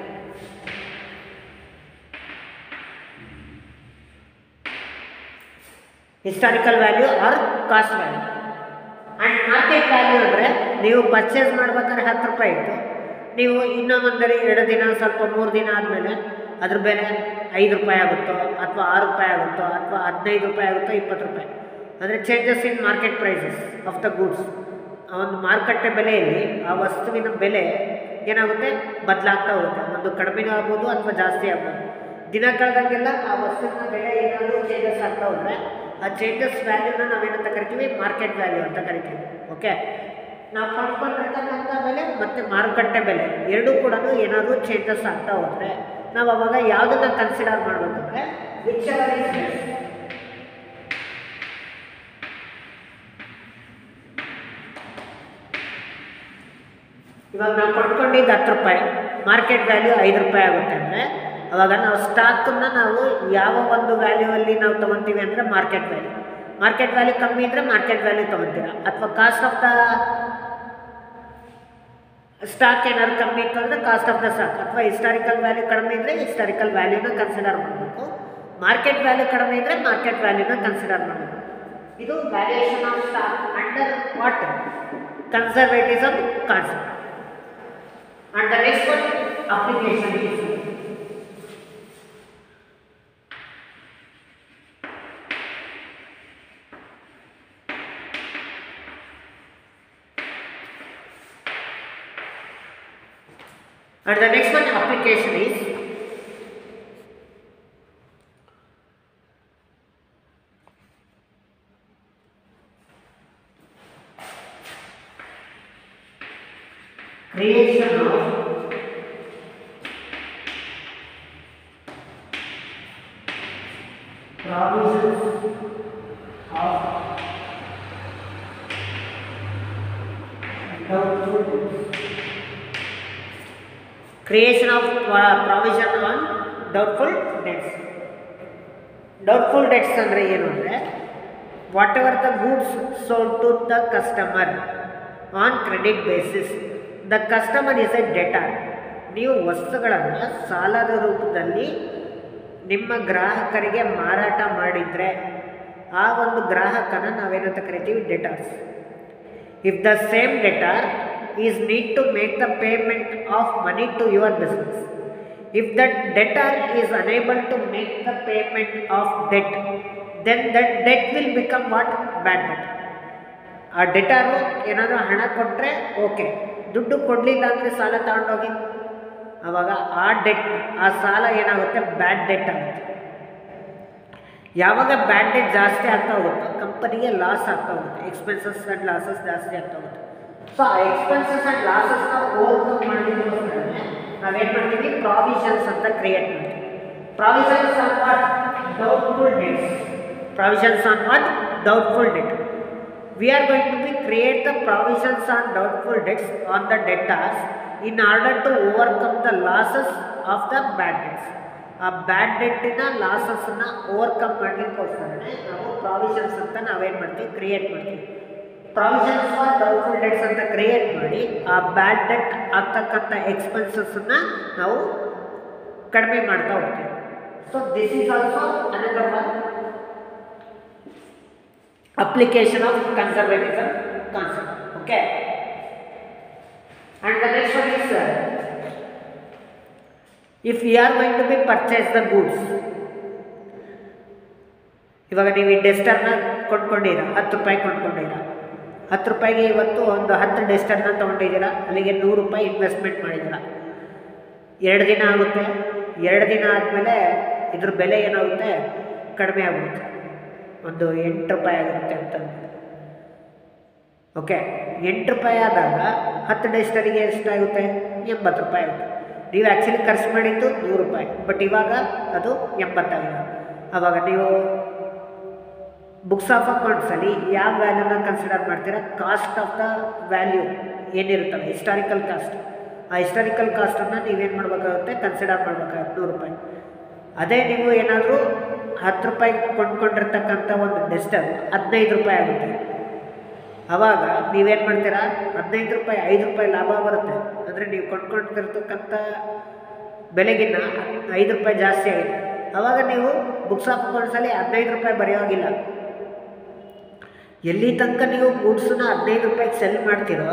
historical value or cost value and market value ಅಂದರೆ ನೀವು ಪರ್ಚೇಸ್ ಮಾಡ್ಬೇಕಾದ್ರೆ ಹತ್ತು ರೂಪಾಯಿ ಇತ್ತು ನೀವು ಇನ್ನೂ ಒಂದರೆ ಎರಡು ದಿನ ಸ್ವಲ್ಪ ಮೂರು ದಿನ ಆದಮೇಲೆ ಅದ್ರ ಬೆಲೆ ಐದು ರೂಪಾಯಿ ಆಗುತ್ತೋ ಅಥವಾ ಆರು ರೂಪಾಯಿ ಆಗುತ್ತೋ ಅಥವಾ ಹದಿನೈದು ರೂಪಾಯಿ ಆಗುತ್ತೋ ಇಪ್ಪತ್ತು ರೂಪಾಯಿ ಅಂದರೆ changes in market prices of the goods ಆ ಒಂದು ಮಾರುಕಟ್ಟೆ ಬೆಲೆಯಲ್ಲಿ ಆ ವಸ್ತುವಿನ ಬೆಲೆ ಏನಾಗುತ್ತೆ ಬದಲಾಗ್ತಾ ಹೋಗುತ್ತೆ ಒಂದು ಕಡಿಮೆನೂ ಆಗ್ಬೋದು ಅಥವಾ ಜಾಸ್ತಿ ಆಗ್ಬೋದು ದಿನ ಕಳೆದಂಗೆಲ್ಲ ಆ ವಸ್ತುವಿನ ಬೆಲೆ ಏನಾದರೂ ಚೇಂಜಸ್ ಆಗ್ತಾ ಹೋದರೆ ಆ ಚೇಂಜಸ್ ವ್ಯಾಲ್ಯೂನ ನಾವೇನಂತ ಕರಿತೀವಿ ಮಾರ್ಕೆಟ್ ವ್ಯಾಲ್ಯೂ ಅಂತ ಕರಿತೀವಿ ಓಕೆ ನಾವು ಕೊಂಡ್ಕೊಂಡಿರ್ತಕ್ಕಂಥ ಬೆಲೆ ಮತ್ತು ಮಾರುಕಟ್ಟೆ ಬೆಲೆ ಎರಡೂ ಕೂಡ ಏನಾದರೂ ಚೇಂಜಸ್ ಆಗ್ತಾ ಹೋದರೆ ನಾವು ಅವಾಗ ಯಾವುದನ್ನು ಕನ್ಸಿಡರ್ ಮಾಡಬೇಕು ಅಂದರೆ ವಿಚ್ ಎವರ್ ಇಸ್ ಬೆಸ್ಟ್ ಇವಾಗ ನಾವು ಕೊಂಡ್ಕೊಂಡಿದ್ದು ಹತ್ತು ರೂಪಾಯಿ ಮಾರ್ಕೆಟ್ ವ್ಯಾಲ್ಯೂ ಐದು ರೂಪಾಯಿ ಆಗುತ್ತೆ ಅಂದರೆ ಅವಾಗ ನಾವು ಸ್ಟಾಕನ್ನು ನಾವು ಯಾವ ಒಂದು ವ್ಯಾಲ್ಯೂವಲ್ಲಿ ನಾವು ತೊಗೊತೀವಿ ಅಂದರೆ ಮಾರ್ಕೆಟ್ ವ್ಯಾಲ್ಯೂ ಮಾರ್ಕೆಟ್ ವ್ಯಾಲ್ಯೂ ಕಮ್ಮಿ ಇದ್ದರೆ ಮಾರ್ಕೆಟ್ ವ್ಯಾಲ್ಯೂ ತೊಗೊತೀರಾ ಅಥವಾ ಕಾಸ್ಟ್ ಆಫ್ ದ ಸ್ಟಾಕ್ ಏನಾದ್ರು ಕಮ್ಮಿ ಇತ್ತು ಅಂದರೆ ಕಾಸ್ಟ್ ಆಫ್ ದ ಸ್ಟಾಕ್ ಅಥವಾ ಹಿಸ್ಟಾರಿಕಲ್ ವ್ಯಾಲ್ಯೂ ಕಡಿಮೆ ಇದ್ದರೆ ಹಿಸ್ಟಾರಿಕಲ್ ವ್ಯಾಲ್ಯೂನ ಕನ್ಸಿಡರ್ ಮಾಡಬೇಕು ಮಾರ್ಕೆಟ್ ವ್ಯಾಲ್ಯೂ ಕಡಿಮೆ ಇದ್ದರೆ ಮಾರ್ಕೆಟ್ ವ್ಯಾಲ್ಯೂನ ಕನ್ಸಿಡರ್ ಮಾಡಬೇಕು ಇದು valuation of stock under what conservatism concept And the next one, application is And the next one, application is creation of provisions of doubtful debts. Creation of uh, provision on doubtful debts. Doubtful debts ಅಂದರೆ ಏನು ಅಂದರೆ whatever the goods sold to the customer on credit basis the customer is a debtor ನೀವು ವಸ್ತುಗಳನ್ನು ಸಾಲದ ರೂಪದಲ್ಲಿ ನಿಮ್ಮ ಗ್ರಾಹಕರಿಗೆ ಮಾರಾಟ ಮಾಡಿದರೆ ಆ ಒಂದು ಗ್ರಾಹಕನ ನಾವೇನಂತ ಕರಿತೀವಿ debtors if the same debtor is need to make the payment of money to your business if that debtor is unable to make the payment of debt then that debt will become what bad debt ಆ debtor ಏನಾದರೂ ಹಣ ಕೊಟ್ಟರೆ okay ದುಡ್ಡು ಕೊಡಲಿಲ್ಲ ಅಂದರೆ ಸಾಲ ತಗೊಂಡೋಗಿ ಆವಾಗ ಆ ಡೆಟ್ ಆ ಸಾಲ ಏನಾಗುತ್ತೆ ಬ್ಯಾಡ್ ಡೆಟ್ ಆಗುತ್ತೆ ಯಾವಾಗ ಬ್ಯಾಡ್ ಡೆಟ್ ಜಾಸ್ತಿ ಆಗ್ತಾ ಹೋಗುತ್ತೋ ಕಂಪನಿಗೆ ಲಾಸ್ ಆಗ್ತಾ ಹೋಗುತ್ತೆ ಎಕ್ಸ್ಪೆನ್ಸಸ್ ಆ್ಯಂಡ್ ಲಾಸಸ್ ಜಾಸ್ತಿ ಆಗ್ತಾ ಹೋಗುತ್ತೆ ಸೊ ಆ ಎಕ್ಸ್ಪೆನ್ಸಸ್ ಆ್ಯಂಡ್ ಲಾಸಸ್ನ ಓವರ್ಕಮ್ ಮಾಡಲಿಕ್ಕೋಸ್ಕರ ನಾವೇನು ಮಾಡ್ತೀವಿ ಪ್ರಾವಿಷನ್ಸ್ ಅಂತ ಕ್ರಿಯೇಟ್ ಮಾಡ್ತೀವಿ provisions on what doubtful debts provisions on what doubtful debt we are going to be create the provisions on doubtful debts on the debtors in order to overcome the losses of the bad debts ಆ ಬ್ಯಾಡ್ ಡೆಟ್ಟಿನ ಲಾಸಸ್ನ overcome ಮಾಡಲಿಕ್ಕೋಸ್ಕರನೇ ನಾವು provisions ಅಂತ ನಾವೇನು ಮಾಡ್ತೀವಿ create ಮಾಡ್ತೀವಿ provisions for doubtful debts ಅಂತ create ಮಾಡಿ ಆ ಬ್ಯಾಡ್ debt ಆಗ್ತಕ್ಕಂಥ ಎಕ್ಸ್ಪೆನ್ಸಸ್ನ ನಾವು ಕಡಿಮೆ ಮಾಡ್ತಾ ಹೋಗ್ತೀವಿ so this is also another one application of conservatism concept okay and the next one is uh, if we are going to be purchase the goods ಇವಾಗ ನೀವು ಈ ಡೆಸ್ಟರ್ನ ಕೊಂಡ್ಕೊಂಡಿರ ಹತ್ತು ರೂಪಾಯಿ ಕೊಂಡ್ಕೊಂಡಿರ ಹತ್ತು ರೂಪಾಯಿಗೆ ಇವತ್ತು ಒಂದು ಹತ್ತು ಡೆಸ್ಟರ್ನ ತೊಗೊಂಡಿದ್ದೀರಾ ಅಲ್ಲಿಗೆ ನೂರು ರೂಪಾಯಿ ಇನ್ವೆಸ್ಟ್ಮೆಂಟ್ ಮಾಡಿದ್ದೀರಾ ಎರಡು ದಿನ ಆಗುತ್ತೆ ಎರಡು ದಿನ ಆದಮೇಲೆ ಇದ್ರ ಬೆಲೆ ಏನಾಗುತ್ತೆ ಕಡಿಮೆ ಆಗುತ್ತೆ ಒಂದು ಎಂಟು ರೂಪಾಯಿ ಆಗಿರುತ್ತೆ ಅಂತಂದು ಓಕೆ ಎಂಟು ರೂಪಾಯಿ ಆದಾಗ ಹತ್ತು ಡೆಸ್ಟರಿಗೆ ಎಷ್ಟಾಗುತ್ತೆ ಎಂಬತ್ತು ರೂಪಾಯಿ ಆಗುತ್ತೆ ನೀವು ಆ್ಯಕ್ಚುಲಿ ಖರ್ಚು ಮಾಡಿದ್ದು ನೂರು ರೂಪಾಯಿ ಬಟ್ ಇವಾಗ ಅದು ಎಂಬತ್ತಾಗಿದೆ ಆವಾಗ ನೀವು ಬುಕ್ಸ್ ಆಫ್ ಅಕೌಂಟ್ಸಲ್ಲಿ ಯಾವ ವ್ಯಾಲ್ಯೂನ ಕನ್ಸಿಡರ್ ಮಾಡ್ತೀರಾ ಕಾಸ್ಟ್ ಆಫ್ ದ ವ್ಯಾಲ್ಯೂ ಏನಿರುತ್ತಲ್ಲ ಹಿಸ್ಟಾರಿಕಲ್ ಕಾಸ್ಟ್ ಆ ಹಿಸ್ಟಾರಿಕಲ್ ಕಾಸ್ಟನ್ನು ನೀವೇನು ಮಾಡಬೇಕಾಗುತ್ತೆ ಕನ್ಸಿಡರ್ ಮಾಡಬೇಕಾಗುತ್ತೆ ನೂರು ರೂಪಾಯಿ ಅದೇ ನೀವು ಏನಾದರೂ ಹತ್ತು ರೂಪಾಯಿ ಕೊಂಡ್ಕೊಂಡಿರ್ತಕ್ಕಂಥ ಒಂದು ಡೆಸ್ಟರ್ ಹದಿನೈದು ರೂಪಾಯಿ ಆಗುತ್ತೆ ಆವಾಗ ನೀವೇನು ಮಾಡ್ತೀರಾ ಹದಿನೈದು ರೂಪಾಯಿ ಐದು ರೂಪಾಯಿ ಲಾಭ ಬರುತ್ತೆ ಅಂದರೆ ನೀವು ಕೊಂಡ್ಕೊಂಡಿರ್ತಕ್ಕಂಥ ಬೆಲೆಗಿನ್ನ ಐದು ರೂಪಾಯಿ ಜಾಸ್ತಿ ಆಗಿದೆ ಆವಾಗ ನೀವು ಬುಕ್ಸ್ ಆಫ್ ಅಕೌಂಟ್ಸಲ್ಲಿ ಹದಿನೈದು ರೂಪಾಯಿ ಬರೆಯೋಗಿಲ್ಲ ಎಲ್ಲಿ ತನಕ ನೀವು ಗೂಡ್ಸನ್ನ ಹದಿನೈದು ರೂಪಾಯಿಗೆ ಸೆಲ್ ಮಾಡ್ತೀರೋ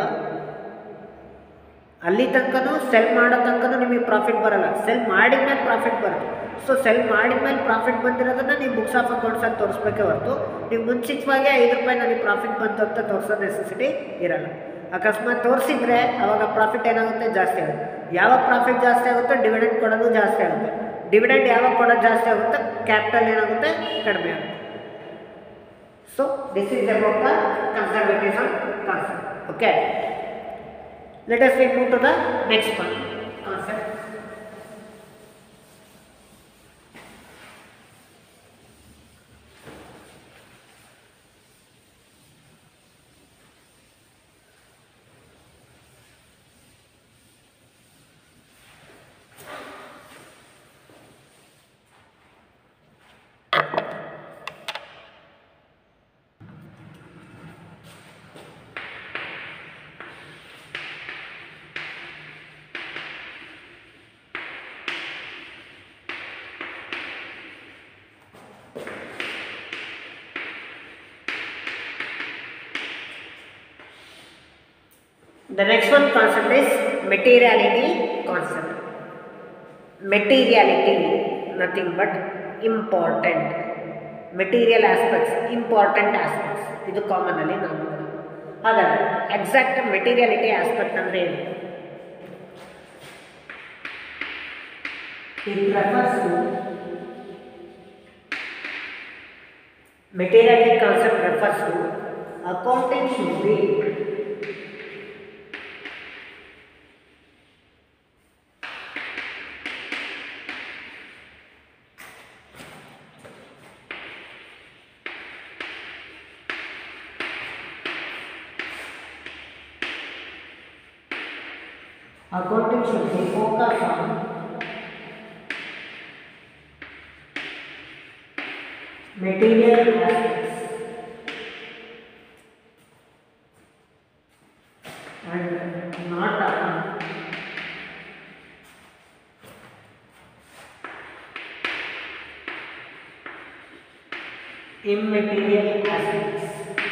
ಅಲ್ಲಿ ತನಕನೂ ಸೆಲ್ ಮಾಡೋ ತನಕನೂ ನಿಮಗೆ ಪ್ರಾಫಿಟ್ ಬರಲ್ಲ ಸೆಲ್ ಮಾಡಿದ ಮೇಲೆ ಪ್ರಾಫಿಟ್ ಬರುತ್ತೆ ಸೊ ಸೆಲ್ ಮಾಡಿದ ಮೇಲೆ ಪ್ರಾಫಿಟ್ ಬಂದಿರೋದನ್ನ ನೀವು ಬುಕ್ಸ್ ಆಫ್ ಅಕೌಂಟ್ಸಲ್ಲಿ ತೋರಿಸ್ಬೇಕೇ ಹೊರತು ನೀವು ಮುಂಚಿತವಾಗಿ ಐದು ರೂಪಾಯಿ ನನಗೆ ಪ್ರಾಫಿಟ್ ಬಂತು ಅಂತ ತೋರಿಸೋ ನೆಸೆಸಿಟಿ ಇರಲ್ಲ ಅಕಸ್ಮಾತ್ ತೋರಿಸಿದ್ರೆ ಅವಾಗ ಪ್ರಾಫಿಟ್ ಏನಾಗುತ್ತೆ ಜಾಸ್ತಿ ಆಗುತ್ತೆ ಯಾವಾಗ ಪ್ರಾಫಿಟ್ ಜಾಸ್ತಿ ಆಗುತ್ತೋ ಡಿವಿಡೆಂಡ್ ಕೊಡೋದು ಜಾಸ್ತಿ ಆಗುತ್ತೆ ಡಿವಿಡೆಂಡ್ ಯಾವಾಗ ಕೊಡೋದು ಜಾಸ್ತಿ ಆಗುತ್ತೆ ಕ್ಯಾಪಿಟಲ್ ಏನಾಗುತ್ತೆ ಕಡಿಮೆ ಆಗುತ್ತೆ so this is about the conservatism concept okay let us we move to the next one concept The next one concept is materiality concept. Materiality, nothing but important. Material aspects important aspects ಇದು common ಅಲ್ಲಿ ನಾವು ನೋಡೋದು ಹಾಗಾದರೆ exact ಮೆಟೀರಿಯಾಲಿಟಿ aspect ಅಂದರೆ ಏನು It refers to materiality concept refers to accounting should be accounting should be focused on material aspects and not on immaterial aspects.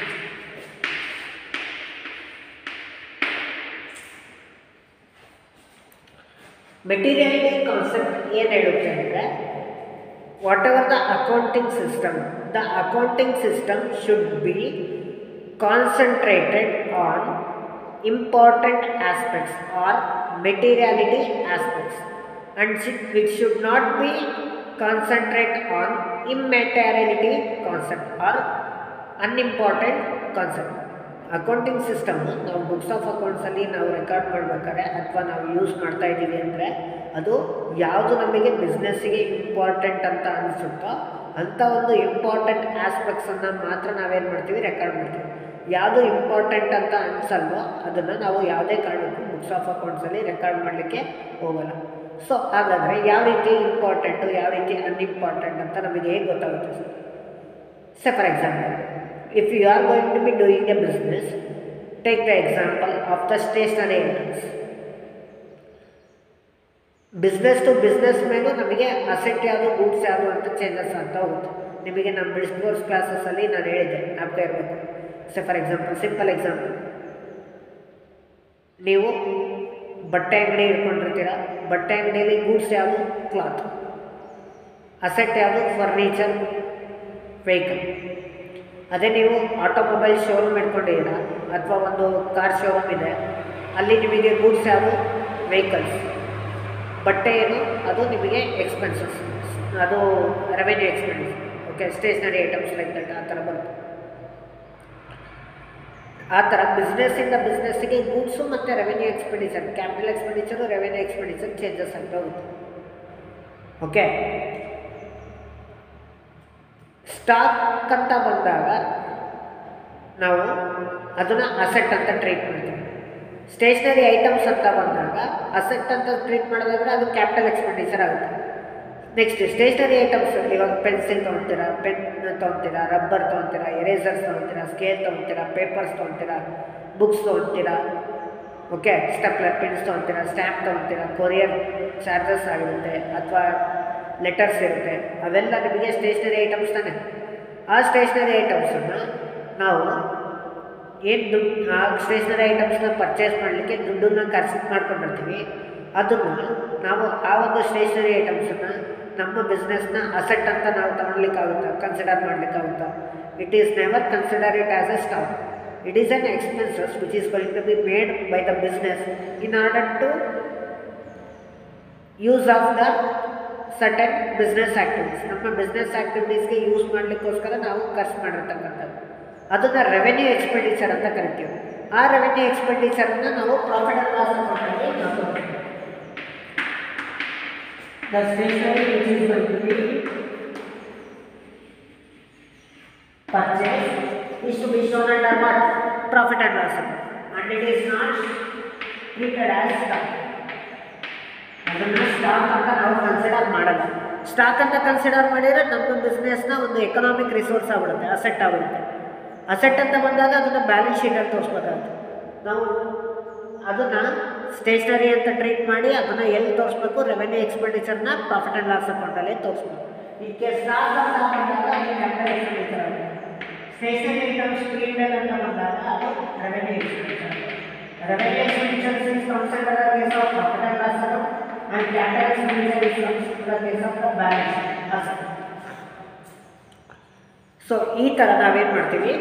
Materiality concept ಏನು ಹೇಳುತ್ತೆ ಅಂದರೆ whatever the accounting system the accounting system should be concentrated on important aspects or materiality aspects and it should not be concentrate on immateriality concept or unimportant concept accounting system ನಾವು books of ಅಕೌಂಟ್ಸಲ್ಲಿ ನಾವು record ಮಾಡಬೇಕಾದ್ರೆ ಅಥವಾ ನಾವು use ಮಾಡ್ತಾ ಇದ್ದೀವಿ ಅಂದರೆ ಅದು ಯಾವುದು ನಮಗೆ ಬಿಸ್ನೆಸ್ಸಿಗೆ ಇಂಪಾರ್ಟೆಂಟ್ ಅಂತ ಅನಿಸುತ್ತೋ ಅಂಥ ಒಂದು ಇಂಪಾರ್ಟೆಂಟ್ ಆಸ್ಪೆಕ್ಟ್ಸನ್ನು ಮಾತ್ರ ನಾವೇನು ಮಾಡ್ತೀವಿ ರೆಕಾರ್ಡ್ ಮಾಡ್ತೀವಿ ಯಾವುದು ಇಂಪಾರ್ಟೆಂಟ್ ಅಂತ ಅನಿಸಲ್ವೋ ಅದನ್ನು ನಾವು ಯಾವುದೇ ಕಾರಣಕ್ಕೂ ಬುಕ್ಸ್ ಆಫ್ ಅಕೌಂಟ್ಸಲ್ಲಿ ರೆಕಾರ್ಡ್ ಮಾಡಲಿಕ್ಕೆ ಹೋಗಲ್ಲ ಸೊ ಹಾಗಾದರೆ ಯಾವ ರೀತಿ ಇಂಪಾರ್ಟೆಂಟು ಯಾವ ರೀತಿ ಅನ್ಇಂಪಾರ್ಟೆಂಟ್ ಅಂತ ನಮಗೆ ಹೇಗೆ ಗೊತ್ತಾಗುತ್ತೆ sir Say for example, if you are going to be doing a business, take the example of the stationery items. Business to business ಮೇಲೂ ನಮಗೆ ಅಸೆಟ್ ಯಾವುದು ಗೂಡ್ಸ್ ಯಾವುದು ಅಂತ ಚೇಂಜಸ್ ಆಗ್ತಾ ಹೋಗುತ್ತೆ ನಿಮಗೆ ನಮ್ಮ ಬಿಸ್ಕೋರ್ಸ್ ಕ್ಲಾಸಸ್ಸಲ್ಲಿ ನಾನು ಹೇಳಿದ್ದೆ ಜ್ಞಾಪಕ ಇರಬೇಕು ಸೆ ಫಾರ್ ಎಕ್ಸಾಂಪಲ್ ಸಿಂಪಲ್ ಎಕ್ಸಾಂಪಲ್ ನೀವು ಬಟ್ಟೆ ಅಂಗಡಿ ಇಟ್ಕೊಂಡಿರ್ತೀರ ಬಟ್ಟೆ ಅಂಗಡಿಯಲ್ಲಿ ಗೂಡ್ಸ್ ಯಾವುದು ಕ್ಲಾತ್ ಅಸೆಟ್ ಯಾವುದು ಫರ್ನಿಚರ್ ವೆಹಿಕಲ್ ಅದೇ ನೀವು ಆಟೋಮೊಬೈಲ್ ಶೋರೂಮ್ ಇಟ್ಕೊಂಡಿದ್ದೀರಾ ಅಥವಾ ಒಂದು ಕಾರ್ ಶೋರೂಮ್ ಇದೆ ಅಲ್ಲಿ ನಿಮಗೆ ಗೂಡ್ಸ್ ಯಾವುದು ವೆಹಿಕಲ್ಸ್ ಬಟ್ಟೆ ಏನು ಅದು ನಿಮಗೆ ಎಕ್ಸ್ಪೆನ್ಸಸ್ ಅದು revenue expense okay stationery items like that ಆ ಥರ ಬರುತ್ತೆ ಆ ಥರ ಬಿಸ್ನೆಸ್ಸಿಂದ ಬಿಸ್ನೆಸ್ಸಿಗೆ ಗೂಡ್ಸು ಮತ್ತು revenue expenditure capital expenditure revenue expenditure changes ಆಗ್ತಾ ಹೋಗುತ್ತೆ ಓಕೆ ಸ್ಟಾಕ್ ಅಂತ ಬಂದಾಗ ನಾವು ಅದನ್ನು ಅಸೆಟ್ ಅಂತ ಟ್ರೀಟ್ ಮಾಡ್ತೀವಿ ಸ್ಟೇಷ್ನರಿ ಐಟಮ್ಸ್ ಅಂತ ಬಂದಾಗ ಅಸೆಟ್ ಅಂತ ಟ್ರೀಟ್ ಮಾಡೋದಾದ್ರೆ ಅದು ಕ್ಯಾಪಿಟಲ್ ಎಕ್ಸ್ಪೆಂಡಿಚರ್ ಆಗುತ್ತೆ ನೆಕ್ಸ್ಟ್ ಸ್ಟೇಷ್ನರಿ ಐಟಮ್ಸ್ ಇವಾಗ ಪೆನ್ಸಿಲ್ ತೊಗೊತೀರಾ ಪೆನ್ ತೊಗೊತೀರಾ ರಬ್ಬರ್ ತೊಗೊತೀರಾ ಎರೇಸರ್ಸ್ ತೊಗೊತೀರಾ ಸ್ಕೇಲ್ ತೊಗೊತೀರಾ ಪೇಪರ್ಸ್ ತೊಗೊತೀರಾ ಬುಕ್ಸ್ ತೊಗೊತೀರಾ ಓಕೆ ಸ್ಟೆಪ್ಲರ್ ಪೆನ್ಸ್ ತೊಗೊತೀರಾ ಸ್ಟ್ಯಾಂಪ್ ತೊಗೊತೀರಾ ಕೊರಿಯರ್ ಚಾರ್ಜಸ್ ಆಗಿರುತ್ತೆ ಅಥವಾ ಲೆಟರ್ಸ್ ಇರುತ್ತೆ ಅವೆಲ್ಲ ನಿಮಗೆ ಸ್ಟೇಷ್ನರಿ ಐಟಮ್ಸ್ ತಾನೆ ಆ ಸ್ಟೇಷ್ನರಿ ಐಟಮ್ಸನ್ನು ನಾವು ಏನು ದುಡ್ಡು ಆ ಸ್ಟೇಷ್ನರಿ ಐಟಮ್ಸ್ನ ಪರ್ಚೇಸ್ ಮಾಡಲಿಕ್ಕೆ ದುಡ್ಡನ್ನು ಖರ್ಚು ಮಾಡ್ಕೊಂಡಿರ್ತೀವಿ ಅದನ್ನು ನಾವು ಆ ಒಂದು ಸ್ಟೇಷ್ನರಿ ಐಟಮ್ಸನ್ನು ನಮ್ಮ ಬಿಸ್ನೆಸ್ನ ಅಸೆಟ್ ಅಂತ ನಾವು ತಗೊಳ್ಲಿಕ್ಕಾಗುತ್ತಾ ಕನ್ಸಿಡರ್ ಮಾಡಲಿಕ್ಕಾಗುತ್ತಾ it is never consider it as a stock it is an expenses which is going to be made by the business in order to use of the certain business activities ನಮ್ಮ business ಆ್ಯಕ್ಟಿವಿಟೀಸ್ಗೆ use ಮಾಡಲಿಕ್ಕೋಸ್ಕರ ನಾವು ಖರ್ಚು ಮಾಡಿರ್ತಕ್ಕಂಥದ್ದು ಅದನ್ನು revenue expenditure ಅಂತ ಕರಿತೀವಿ ಆ ರೆವೆನ್ಯೂ ಎಕ್ಸ್ಪೆಂಡಿಚರನ್ನು ನಾವು ಪ್ರಾಫಿಟ್ ಆ್ಯಂಡ್ ಲಾಸ್ ಅಕೌಂಟಲ್ಲಿ ನೋಡ್ಕೊಳ್ತೀವಿ The stationery which is going to be purchased is to be shown under what? Profit and loss account. And it is not treated as stock. ಅದನ್ನು stock ಅಂತ ನಾವು consider ಮಾಡಲ್ಲ stock ಅಂತ consider ಮಾಡಿದರೆ ನಮ್ಮ ಬಿಸ್ನೆಸ್ನ ಒಂದು ಎಕನಾಮಿಕ್ ರಿಸೋರ್ಸ್ ಆಗ್ಬಿಡುತ್ತೆ ಅಸೆಟ್ ಆಗ್ಬಿಡುತ್ತೆ ಅಸೆಟ್ ಅಂತ ಬಂದಾಗ ಅದನ್ನು ಬ್ಯಾಲೆನ್ಸ್ ಶೀಟಲ್ಲಿ ತೋರಿಸ್ಬೇಕಾಗುತ್ತೆ ನಾವು ಅದನ್ನು ಸ್ಟೇಷ್ನರಿ ಅಂತ ಟ್ರೀಟ್ ಮಾಡಿ ಅದನ್ನು ಎಲ್ಲಿ ತೋರಿಸ್ಬೇಕು ರೆವೆನ್ಯೂ ಎಕ್ಸ್ಪೆಂಡಿಚರ್ನ ಪ್ರಾಫಿಟ್ ಆ್ಯಂಡ್ ಲಾಸ್ ಅಕೌಂಟಲ್ಲಿ ತೋರಿಸ್ಬೇಕು ಇದಕ್ಕೆ ಸ್ಟಾಕ್ ಅಂತ ಬಂದಾಗ ಅಲ್ಲಿ ಕ್ಯಾಪಿಟಲ್ ಎಕ್ಸ್ಪೆಂಡಿಚರ್ ಆಗುತ್ತೆ ಸ್ಟೇಷನರಿ ಐಟಮ್ಸ್ ಪೀರಿಯಡ್ ಅಂತ ಬಂದಾಗ ಅದು revenue expenditure revenue expenditure is consider case of profit and loss account and capital expenditure is consider case of the balance asset so ಈ ಥರ ನಾವೇನು ಮಾಡ್ತೀವಿ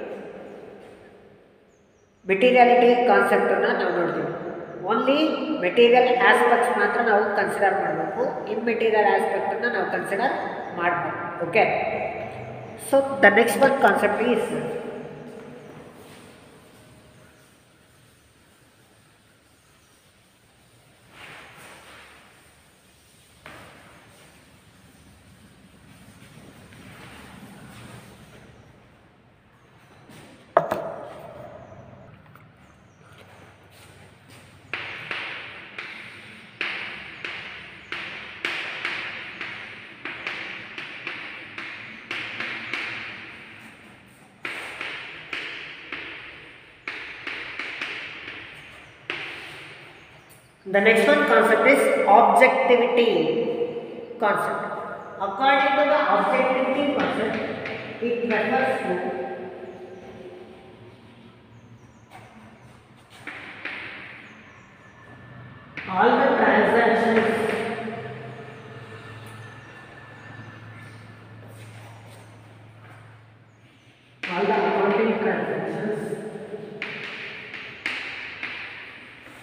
ಮೆಟೀರಿಯಾಲಿಟಿ ಕಾನ್ಸೆಪ್ಟನ್ನು ನಾವು ನೋಡ್ತೀವಿ ಓನ್ಲಿ ಮೆಟೀರಿಯಲ್ ಆಸ್ಪೆಕ್ಟ್ಸ್ ಮಾತ್ರ ನಾವು ಕನ್ಸಿಡರ್ ಮಾಡಬೇಕು ಇನ್ ಮೆಟೀರಿಯಲ್ ಆಸ್ಪೆಕ್ಟನ್ನು ನಾವು ಕನ್ಸಿಡರ್ ಮಾಡಬೇಕು okay so the next one concept is The next one concept is objectivity concept. According to the objectivity concept, it refers to all the transactions all the accounting transactions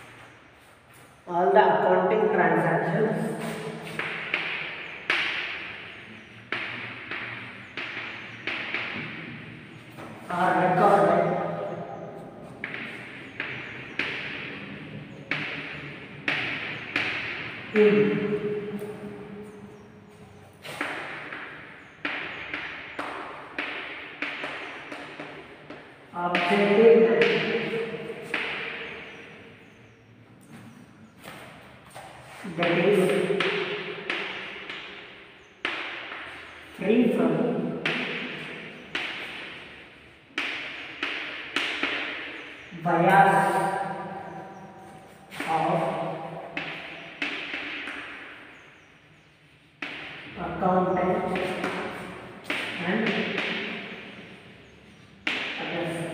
all the accounting transactions are recorded in objective that is free from bias of accountant and others.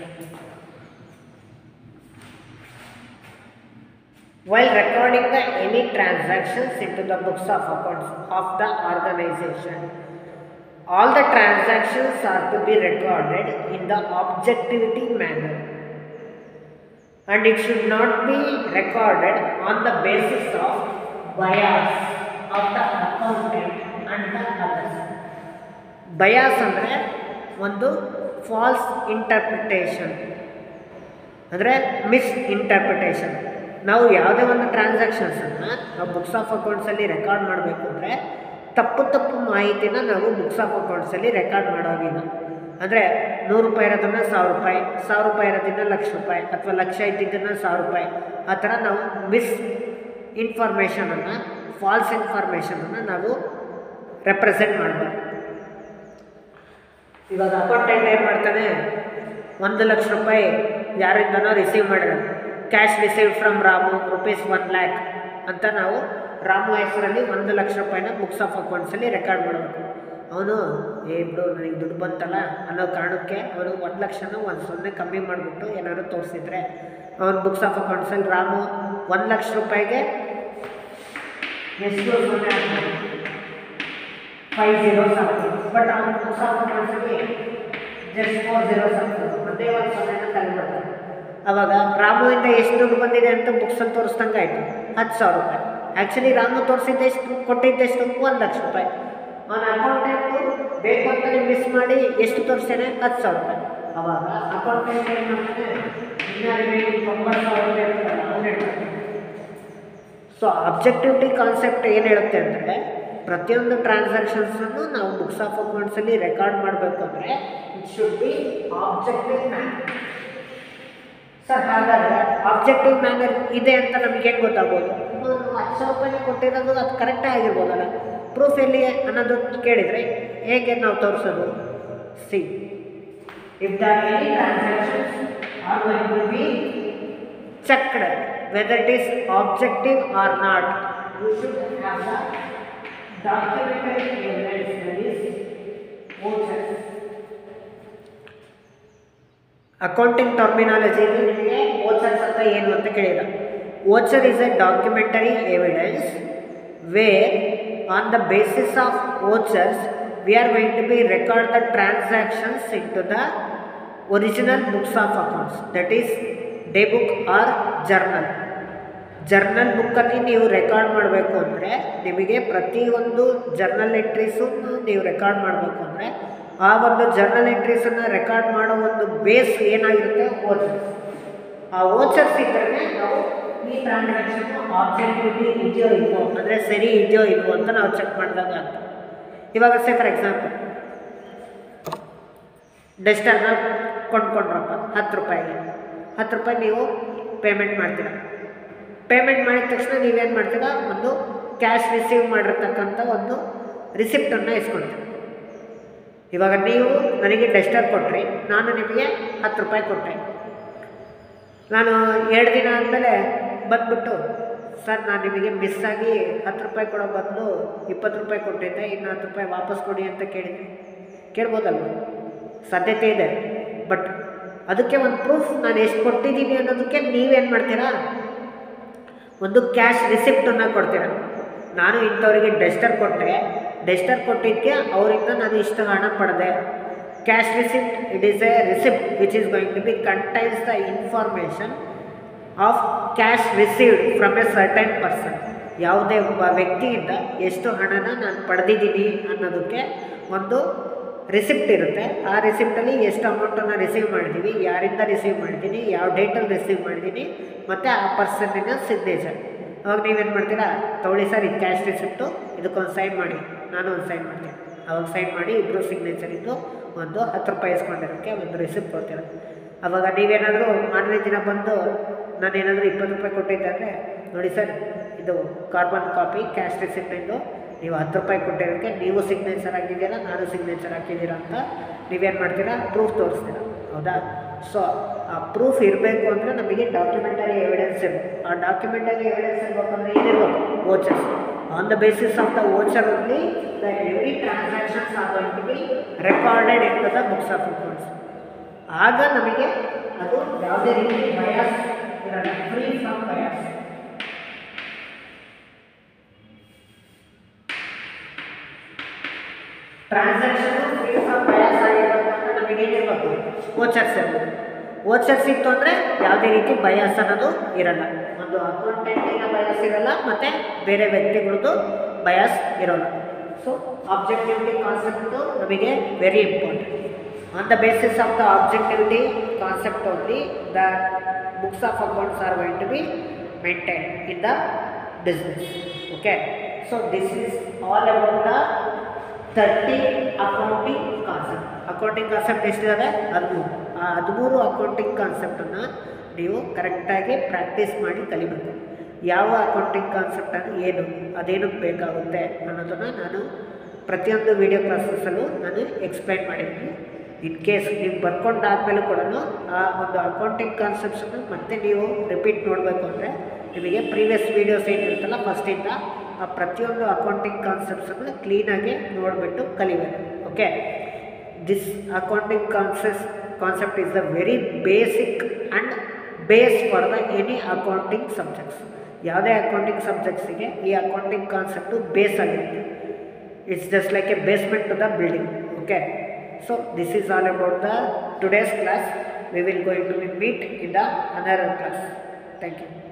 While recording the any transactions into the books of accounts of the organization, all the transactions are to be recorded in the objectivity manner and it should not be recorded on the basis of bias of the accountant and the others. Bias ಅಂದರೆ ಒಂದು false interpretation ಅಂದರೆ misinterpretation ನಾವು ಯಾವುದೇ ಒಂದು ಟ್ರಾನ್ಸಾಕ್ಷನ್ಸನ್ನು ನಾವು books of ಅಕೌಂಟ್ಸಲ್ಲಿ record ಮಾಡಬೇಕು ಅಂದರೆ ತಪ್ಪು ತಪ್ಪು ಮಾಹಿತಿನ ನಾವು ಬುಕ್ಸ್ ಆಫ್ ಅಕೌಂಟ್ಸಲ್ಲಿ ರೆಕಾರ್ಡ್ ಮಾಡೋಗಿಲ್ಲ ಅಂದರೆ ನೂರು ರೂಪಾಯಿ ಇರೋದನ್ನು ಸಾವಿರ ರೂಪಾಯಿ ಸಾವಿರ ರೂಪಾಯಿ ಇರೋದನ್ನ ಲಕ್ಷ ರೂಪಾಯಿ ಅಥವಾ ಲಕ್ಷ ಇದ್ದಿದ್ದನ್ನು ಸಾವಿರ ರೂಪಾಯಿ ಆ ಥರ ನಾವು ಮಿಸ್ ಇನ್ಫಾರ್ಮೇಷನನ್ನು ಫಾಲ್ಸ್ ಇನ್ಫಾರ್ಮೇಷನನ್ನು ನಾವು ರೆಪ್ರೆಸೆಂಟ್ ಮಾಡಬಾರ್ದು ಇವಾಗ ಅಕೌಂಟೆಂಟ್ ಏನು ಮಾಡ್ತಾನೆ ಒಂದು ಲಕ್ಷ ರೂಪಾಯಿ ಯಾರಿಂದನೋ ರಿಸೀವ್ ಮಾಡಿರೋದು cash receive from Ramu rupees one lakh ಅಂತ ನಾವು ರಾಮು ಹೆಸರಲ್ಲಿ ಒಂದು ಲಕ್ಷ ರೂಪಾಯಿನ ಬುಕ್ಸ್ ಆಫ್ ಅಕೌಂಟ್ಸಲ್ಲಿ ರೆಕಾರ್ಡ್ ಮಾಡಬೇಕು ಅವನು ಏ ಬಿಡು ನನಗೆ ದುಡ್ಡು ಬಂತಲ್ಲ ಅನ್ನೋ ಕಾರಣಕ್ಕೆ ಅವನು ಒಂದು ಲಕ್ಷನ ಒಂದು ಸೊನ್ನೆ ಕಮ್ಮಿ ಮಾಡಿಬಿಟ್ಟು ಏನಾದ್ರು ತೋರಿಸಿದ್ರೆ ಅವನು ಬುಕ್ಸ್ ಆಫ್ ಅಕೌಂಟ್ಸಲ್ಲಿ ರಾಮು ಒಂದು ಲಕ್ಷ ರೂಪಾಯಿಗೆ ಎಷ್ಟು ಸೊನ್ನೆ ಆಗ್ತದೆ ಫೈವ್ ಜೀರೋಸ್ ಆಗ್ತದೆ ಬಟ್ ಅವನು ಬುಕ್ಸ್ ಆಫ್ ಅಕೌಂಟ್ಸಲ್ಲಿ ಜಸ್ಟ್ ಫೋರ್ ಜೀರೋಸ್ ಆಗ್ತದೆ ಒಂದೇ ಒಂದು ಸೊನ್ನೆನ ತೆಗೆದ್ಬಿಡ್ತಾನೆ ಅವಾಗ ರಾಮುವಿಂದ ಎಷ್ಟು ದುಡ್ಡು ಬಂದಿದೆ ಅಂತ ಬುಕ್ಸಲ್ಲಿ ತೋರಿಸ್ದಂಗೆ ಆಯಿತು ಹತ್ತು ಸಾವಿರ ರೂಪಾಯಿ ಆ್ಯಕ್ಚುಲಿ ರಾಮು ತೋರಿಸಿದ್ದೆಷ್ಟು ಕೊಟ್ಟಿದ್ದೆಷ್ಟು ಒಂದು ಲಕ್ಷ ರೂಪಾಯಿ ಅವನ ಅಕೌಂಟೆಂಟು ಬೇಕು ಅಂತಲೇ ಮಿಸ್ ಮಾಡಿ ಎಷ್ಟು ತೋರಿಸ್ತಾನೆ ಹತ್ತು ಸಾವಿರ ರೂಪಾಯಿ ಅವಾಗ ಅಕೌಂಟೆಂಟ್ ಏನು ಮಾಡ್ತಾನೆ ಇನ್ನ ರಿಮೈನಿಂಗ್ ತೊಂಬತ್ತು ಸಾವಿರ ರೂಪಾಯಿ ಇರ್ತದಲ್ಲ ಅವ್ನು ಹೇಳ್ತಾನೆ ಸೊ ಅಬ್ಜೆಕ್ಟಿವಿಟಿ ಕಾನ್ಸೆಪ್ಟ್ ಏನು ಹೇಳುತ್ತೆ ಅಂದರೆ ಪ್ರತಿಯೊಂದು ಟ್ರಾನ್ಸಾಕ್ಷನ್ಸನ್ನು ನಾವು ಬುಕ್ಸ್ ಆಫ್ ಅಕೌಂಟ್ಸಲ್ಲಿ ರೆಕಾರ್ಡ್ ಮಾಡಬೇಕು ಅಂದರೆ it should be objective manner sir ಹಾಗಾದರೆ ಆಬ್ಜೆಕ್ಟಿವ್ ಮ್ಯಾನರ್ ಇದೆ ಅಂತ ನಮಗೆ ಹೆಂಗೆ ಗೊತ್ತಾಗ್ಬೋದು ನಾನು ಹತ್ತು ಸಾವಿರ ರೂಪಾಯಿ ಕೊಟ್ಟಿರೋದು ಅದು ಕರೆಕ್ಟೇ ಆಗಿರ್ಬೋದಲ್ಲ ಪ್ರೂಫ್ ಎಲ್ಲಿ ಅನ್ನೋದು ಕೇಳಿದರೆ ಹೇಗೆ ನಾವು ತೋರಿಸೋದು see if the any transactions are going to be checked whether it is objective or not. You should have the documented evidence that is vouchers. Accounting ಟರ್ಮಿನಾಲಜಿಯಲ್ಲಿ ನಿಮಗೆ ವೋಚರ್ಸ್ ಅಂತ ಏನು ಅಂತ ಕೇಳಿದ voucher is a documentary evidence where on the basis of vouchers we are going to be record the transactions into the original books of accounts that is day book or journal journal ಬುಕ್ಕಲ್ಲಿ ನೀವು record ಮಾಡಬೇಕು ಅಂದರೆ ನಿಮಗೆ ಪ್ರತಿಯೊಂದು journal entries ನೀವು record ಮಾಡಬೇಕು ಅಂದರೆ ಆ ಒಂದು ಜರ್ನಲ್ ಎಂಟ್ರೀಸನ್ನು ರೆಕಾರ್ಡ್ ಮಾಡೋ ಒಂದು ಬೇಸ್ ಏನಾಗಿರುತ್ತೆ ಓಚರ್ಸ್ ಆ ಓಚರ್ಸ್ ಇದ್ದರೆ ನಾವು ಈ ಟ್ರಾನ್ಸಾಕ್ಷನ್ ಆಬ್ಜೆಕ್ಟಿವಿಟಿ ಇದೆಯೋ ಇಲ್ವೋ ಅಂದರೆ ಸರಿ ಇದೆಯೋ ಇಲ್ವೋ ಅಂತ ನಾವು ಚೆಕ್ ಮಾಡಿದಾಗ ಅಂತ ಇವಾಗ ಸೇ ಫಾರ್ ಎಕ್ಸಾಂಪಲ್ ಡಸ್ಟರ್ನ ಕೊಂಡ್ಕೊಂಡ್ರಪ್ಪ ಹತ್ತು ರೂಪಾಯಿಗೆ ಹತ್ತು ರೂಪಾಯಿ ನೀವು ಪೇಮೆಂಟ್ ಮಾಡ್ತೀರಾ ಪೇಮೆಂಟ್ ಮಾಡಿದ ತಕ್ಷಣ ನೀವೇನು ಮಾಡ್ತೀರಾ ಒಂದು ಕ್ಯಾಶ್ ರಿಸೀವ್ ಮಾಡಿರ್ತಕ್ಕಂಥ ಒಂದು ರಿಸಿಪ್ಟನ್ನು ಇಸ್ಕೊಳ್ತೀರಿ ಇವಾಗ ನೀವು ನನಗೆ ಡಸ್ಟರ್ ಕೊಟ್ರಿ ನಾನು ನಿಮಗೆ ಹತ್ತು ರೂಪಾಯಿ ಕೊಟ್ಟೆ ನಾನು ಎರಡು ದಿನ ಆದಮೇಲೆ ಬಂದ್ಬಿಟ್ಟು ಸರ್ ನಾನು ನಿಮಗೆ ಮಿಸ್ ಆಗಿ ಹತ್ತು ರೂಪಾಯಿ ಕೊಡೋ ಬದಲು ಇಪ್ಪತ್ತು ರೂಪಾಯಿ ಕೊಟ್ಟಿದ್ದೆ ಇನ್ನು ಹತ್ತು ರೂಪಾಯಿ ವಾಪಸ್ ಕೊಡಿ ಅಂತ ಕೇಳಿದ್ದೆ ಕೇಳ್ಬೋದಲ್ವ ಸಾಧ್ಯತೆ ಇದೆ ಬಟ್ ಅದಕ್ಕೆ ಒಂದು ಪ್ರೂಫ್ ನಾನು ಎಷ್ಟು ಕೊಟ್ಟಿದ್ದೀನಿ ಅನ್ನೋದಕ್ಕೆ ನೀವೇನು ಮಾಡ್ತೀರಾ ಒಂದು ಕ್ಯಾಶ್ ರಿಸಿಪ್ಟನ್ನು ಕೊಡ್ತೀರಾ ನಾನು ಇಂಥವರಿಗೆ ಡಸ್ಟರ್ ಕೊಟ್ಟೆ ಡಸ್ಟರ್ ಕೊಟ್ಟಿದ್ದಕ್ಕೆ ಅವರಿಂದ ನಾನು ಇಷ್ಟು ಹಣ ಪಡೆದೆ cash receipt it is a receipt which is going to be contains the information of cash received from a certain person ಯಾವುದೇ ಒಬ್ಬ ವ್ಯಕ್ತಿಯಿಂದ ಎಷ್ಟು ಹಣನ ನಾನು ಪಡೆದಿದ್ದೀನಿ ಅನ್ನೋದಕ್ಕೆ ಒಂದು ರಿಸಿಪ್ಟ್ ಇರುತ್ತೆ ಆ ರಿಸಿಪ್ಟಲ್ಲಿ ಎಷ್ಟು ಅಮೌಂಟನ್ನು ರಿಸೀವ್ ಮಾಡಿದ್ದೀವಿ ಯಾರಿಂದ ರಿಸೀವ್ ಮಾಡಿದ್ದೀನಿ ಯಾವ ಡೇಟಲ್ಲಿ ರಿಸೀವ್ ಮಾಡಿದ್ದೀನಿ ಮತ್ತು ಆ ಪರ್ಸನ್ನಿನ ಸಿಗ್ನೇಚರ್ ಅವಾಗ ನೀವೇನು ಮಾಡ್ತೀರಾ ತಗೊಳ್ಳಿ ಸರ್ ಇದು ಕ್ಯಾಶ್ ರಿಸಿಪ್ಟು ಇದಕ್ಕೊಂದು ಸೈನ್ ಮಾಡಿ ನಾನು ಒಂದು ಸೈನ್ ಮಾಡ್ತೀನಿ ಅವಾಗ ಸೈನ್ ಮಾಡಿ ಇಬ್ಬರು ಸಿಗ್ನೇಚರ್ ಇದ್ದು ಒಂದು ಹತ್ತು ರೂಪಾಯಿ ಇಸ್ಕೊಂಡಿರೋಕ್ಕೆ ಒಂದು ರಿಸಿಪ್ಟ್ ಕೊಡ್ತೀರ ಅವಾಗ ನೀವೇನಾದರೂ ಮಾರನೇ ದಿನ ಬಂದು ನಾನೇನಾದರೂ ಇಪ್ಪತ್ತು ರೂಪಾಯಿ ಕೊಟ್ಟಿದ್ದೆ ಅಂದರೆ ನೋಡಿ ಸರ್ ಇದು ಕಾರ್ಬನ್ ಕಾಪಿ ಕ್ಯಾಶ್ ರಿಸಿಪ್ಟಿಂದು ನೀವು ಹತ್ತು ರೂಪಾಯಿ ಕೊಟ್ಟಿರೋದಕ್ಕೆ ನೀವು ಸಿಗ್ನೇಚರ್ ಹಾಕಿದ್ದೀರಾ ನಾನು ಸಿಗ್ನೇಚರ್ ಹಾಕಿದ್ದೀರಾ ಅಂತ ನೀವೇನು ಮಾಡ್ತೀರಾ ಪ್ರೂಫ್ ತೋರಿಸ್ತೀರಾ ಹೌದಾ ಸೊ ಆ ಪ್ರೂಫ್ ಇರಬೇಕು ಅಂದರೆ ನಮಗೆ ಡಾಕ್ಯುಮೆಂಟರಿ ಎವಿಡೆನ್ಸ್ ಇರಬೇಕು ಆ ಡಾಕ್ಯುಮೆಂಟರಿ ಎವಿಡೆನ್ಸ್ ಇರಬೇಕಂದ್ರೆ ಏನಿರಬೇಕು vouchers on the basis of the voucher only the every transactions are going to be recorded in the books of accounts ಆಗ ನಮಗೆ ಅದು ಯಾವುದೇ ರೀತಿ ಬಯಾಸ್ ಇರಲ್ಲ free from bias transaction free from bias ಆಗಿರ್ಬೇಕಂದ್ರೆ ನಮಗೆ ಏನಿರಬೇಕು ವೋಚರ್ಸ್ ಇರಬೇಕು ವೋಚರ್ಸ್ ಇತ್ತು ಅಂದರೆ ಯಾವುದೇ ರೀತಿ ಬಯಾಸ್ ಅನ್ನೋದು ಇರಲ್ಲ ಒಂದು ಅಕೌಂಟೆಂಟಿನ ಬಯಾಸ್ ಇರಲ್ಲ ಮತ್ತು ಬೇರೆ ವ್ಯಕ್ತಿಗಳದ್ದು ಬಯಾಸ್ ಇರೋಲ್ಲ ಸೊ ಆಬ್ಜೆಕ್ಟಿವಿಟಿ ಕಾನ್ಸೆಪ್ಟು ನಮಗೆ very important on the basis of the objectivity concept only the books of accounts are going to be maintain in the business okay so this is all about the thirty accounting concept accounting concept ಎಷ್ಟಿದಾವೆ ಹದಿಮೂರು ಆ ಹದಿಮೂರು accounting ಕಾನ್ಸೆಪ್ಟನ್ನು ನೀವು ಕರೆಕ್ಟಾಗಿ practice ಮಾಡಿ ಕಲಿಬೇಕು ಯಾವ accounting ಕಾನ್ಸೆಪ್ಟನ್ನು ಏನು ಅದೇನಕ್ಕೆ ಬೇಕಾಗುತ್ತೆ ಅನ್ನೋದನ್ನು ನಾನು ಪ್ರತಿಯೊಂದು ವೀಡಿಯೋ ಕ್ಲಾಸಸ್ಸಲ್ಲೂ ನಾನು ಎಕ್ಸ್ಪ್ಲೈನ್ ಮಾಡಿದ್ದೀನಿ ಇನ್ ಕೇಸ್ ನೀವು ಬರ್ಕೊಂಡಾದ್ಮೇಲೆ ಕೂಡ ಆ ಒಂದು ಅಕೌಂಟಿಂಗ್ ಕಾನ್ಸೆಪ್ಟ್ಸನ್ನು ಮತ್ತೆ ನೀವು ರಿಪೀಟ್ ನೋಡಬೇಕು ಅಂದರೆ ನಿಮಗೆ ಪ್ರೀವಿಯಸ್ ವೀಡಿಯೋಸ್ ಏನಿರುತ್ತಲ್ಲ ಫಸ್ಟಿಂದ ಆ ಪ್ರತಿಯೊಂದು ಅಕೌಂಟಿಂಗ್ ಕಾನ್ಸೆಪ್ಟ್ಸನ್ನು ಕ್ಲೀನಾಗಿ ನೋಡಿಬಿಟ್ಟು ಕಲಿಬೇಕು okay this accounting concept concept is the very basic and base for the any accounting subjects ಯಾವುದೇ ಅಕೌಂಟಿಂಗ್ ಸಬ್ಜೆಕ್ಟ್ಸಿಗೆ ಈ ಅಕೌಂಟಿಂಗ್ ಕಾನ್ಸೆಪ್ಟು ಬೇಸ್ ಆಗಿರುತ್ತೆ it's just like a basement to the building okay so this is all about the today's class we will going to be meet in the another class thank you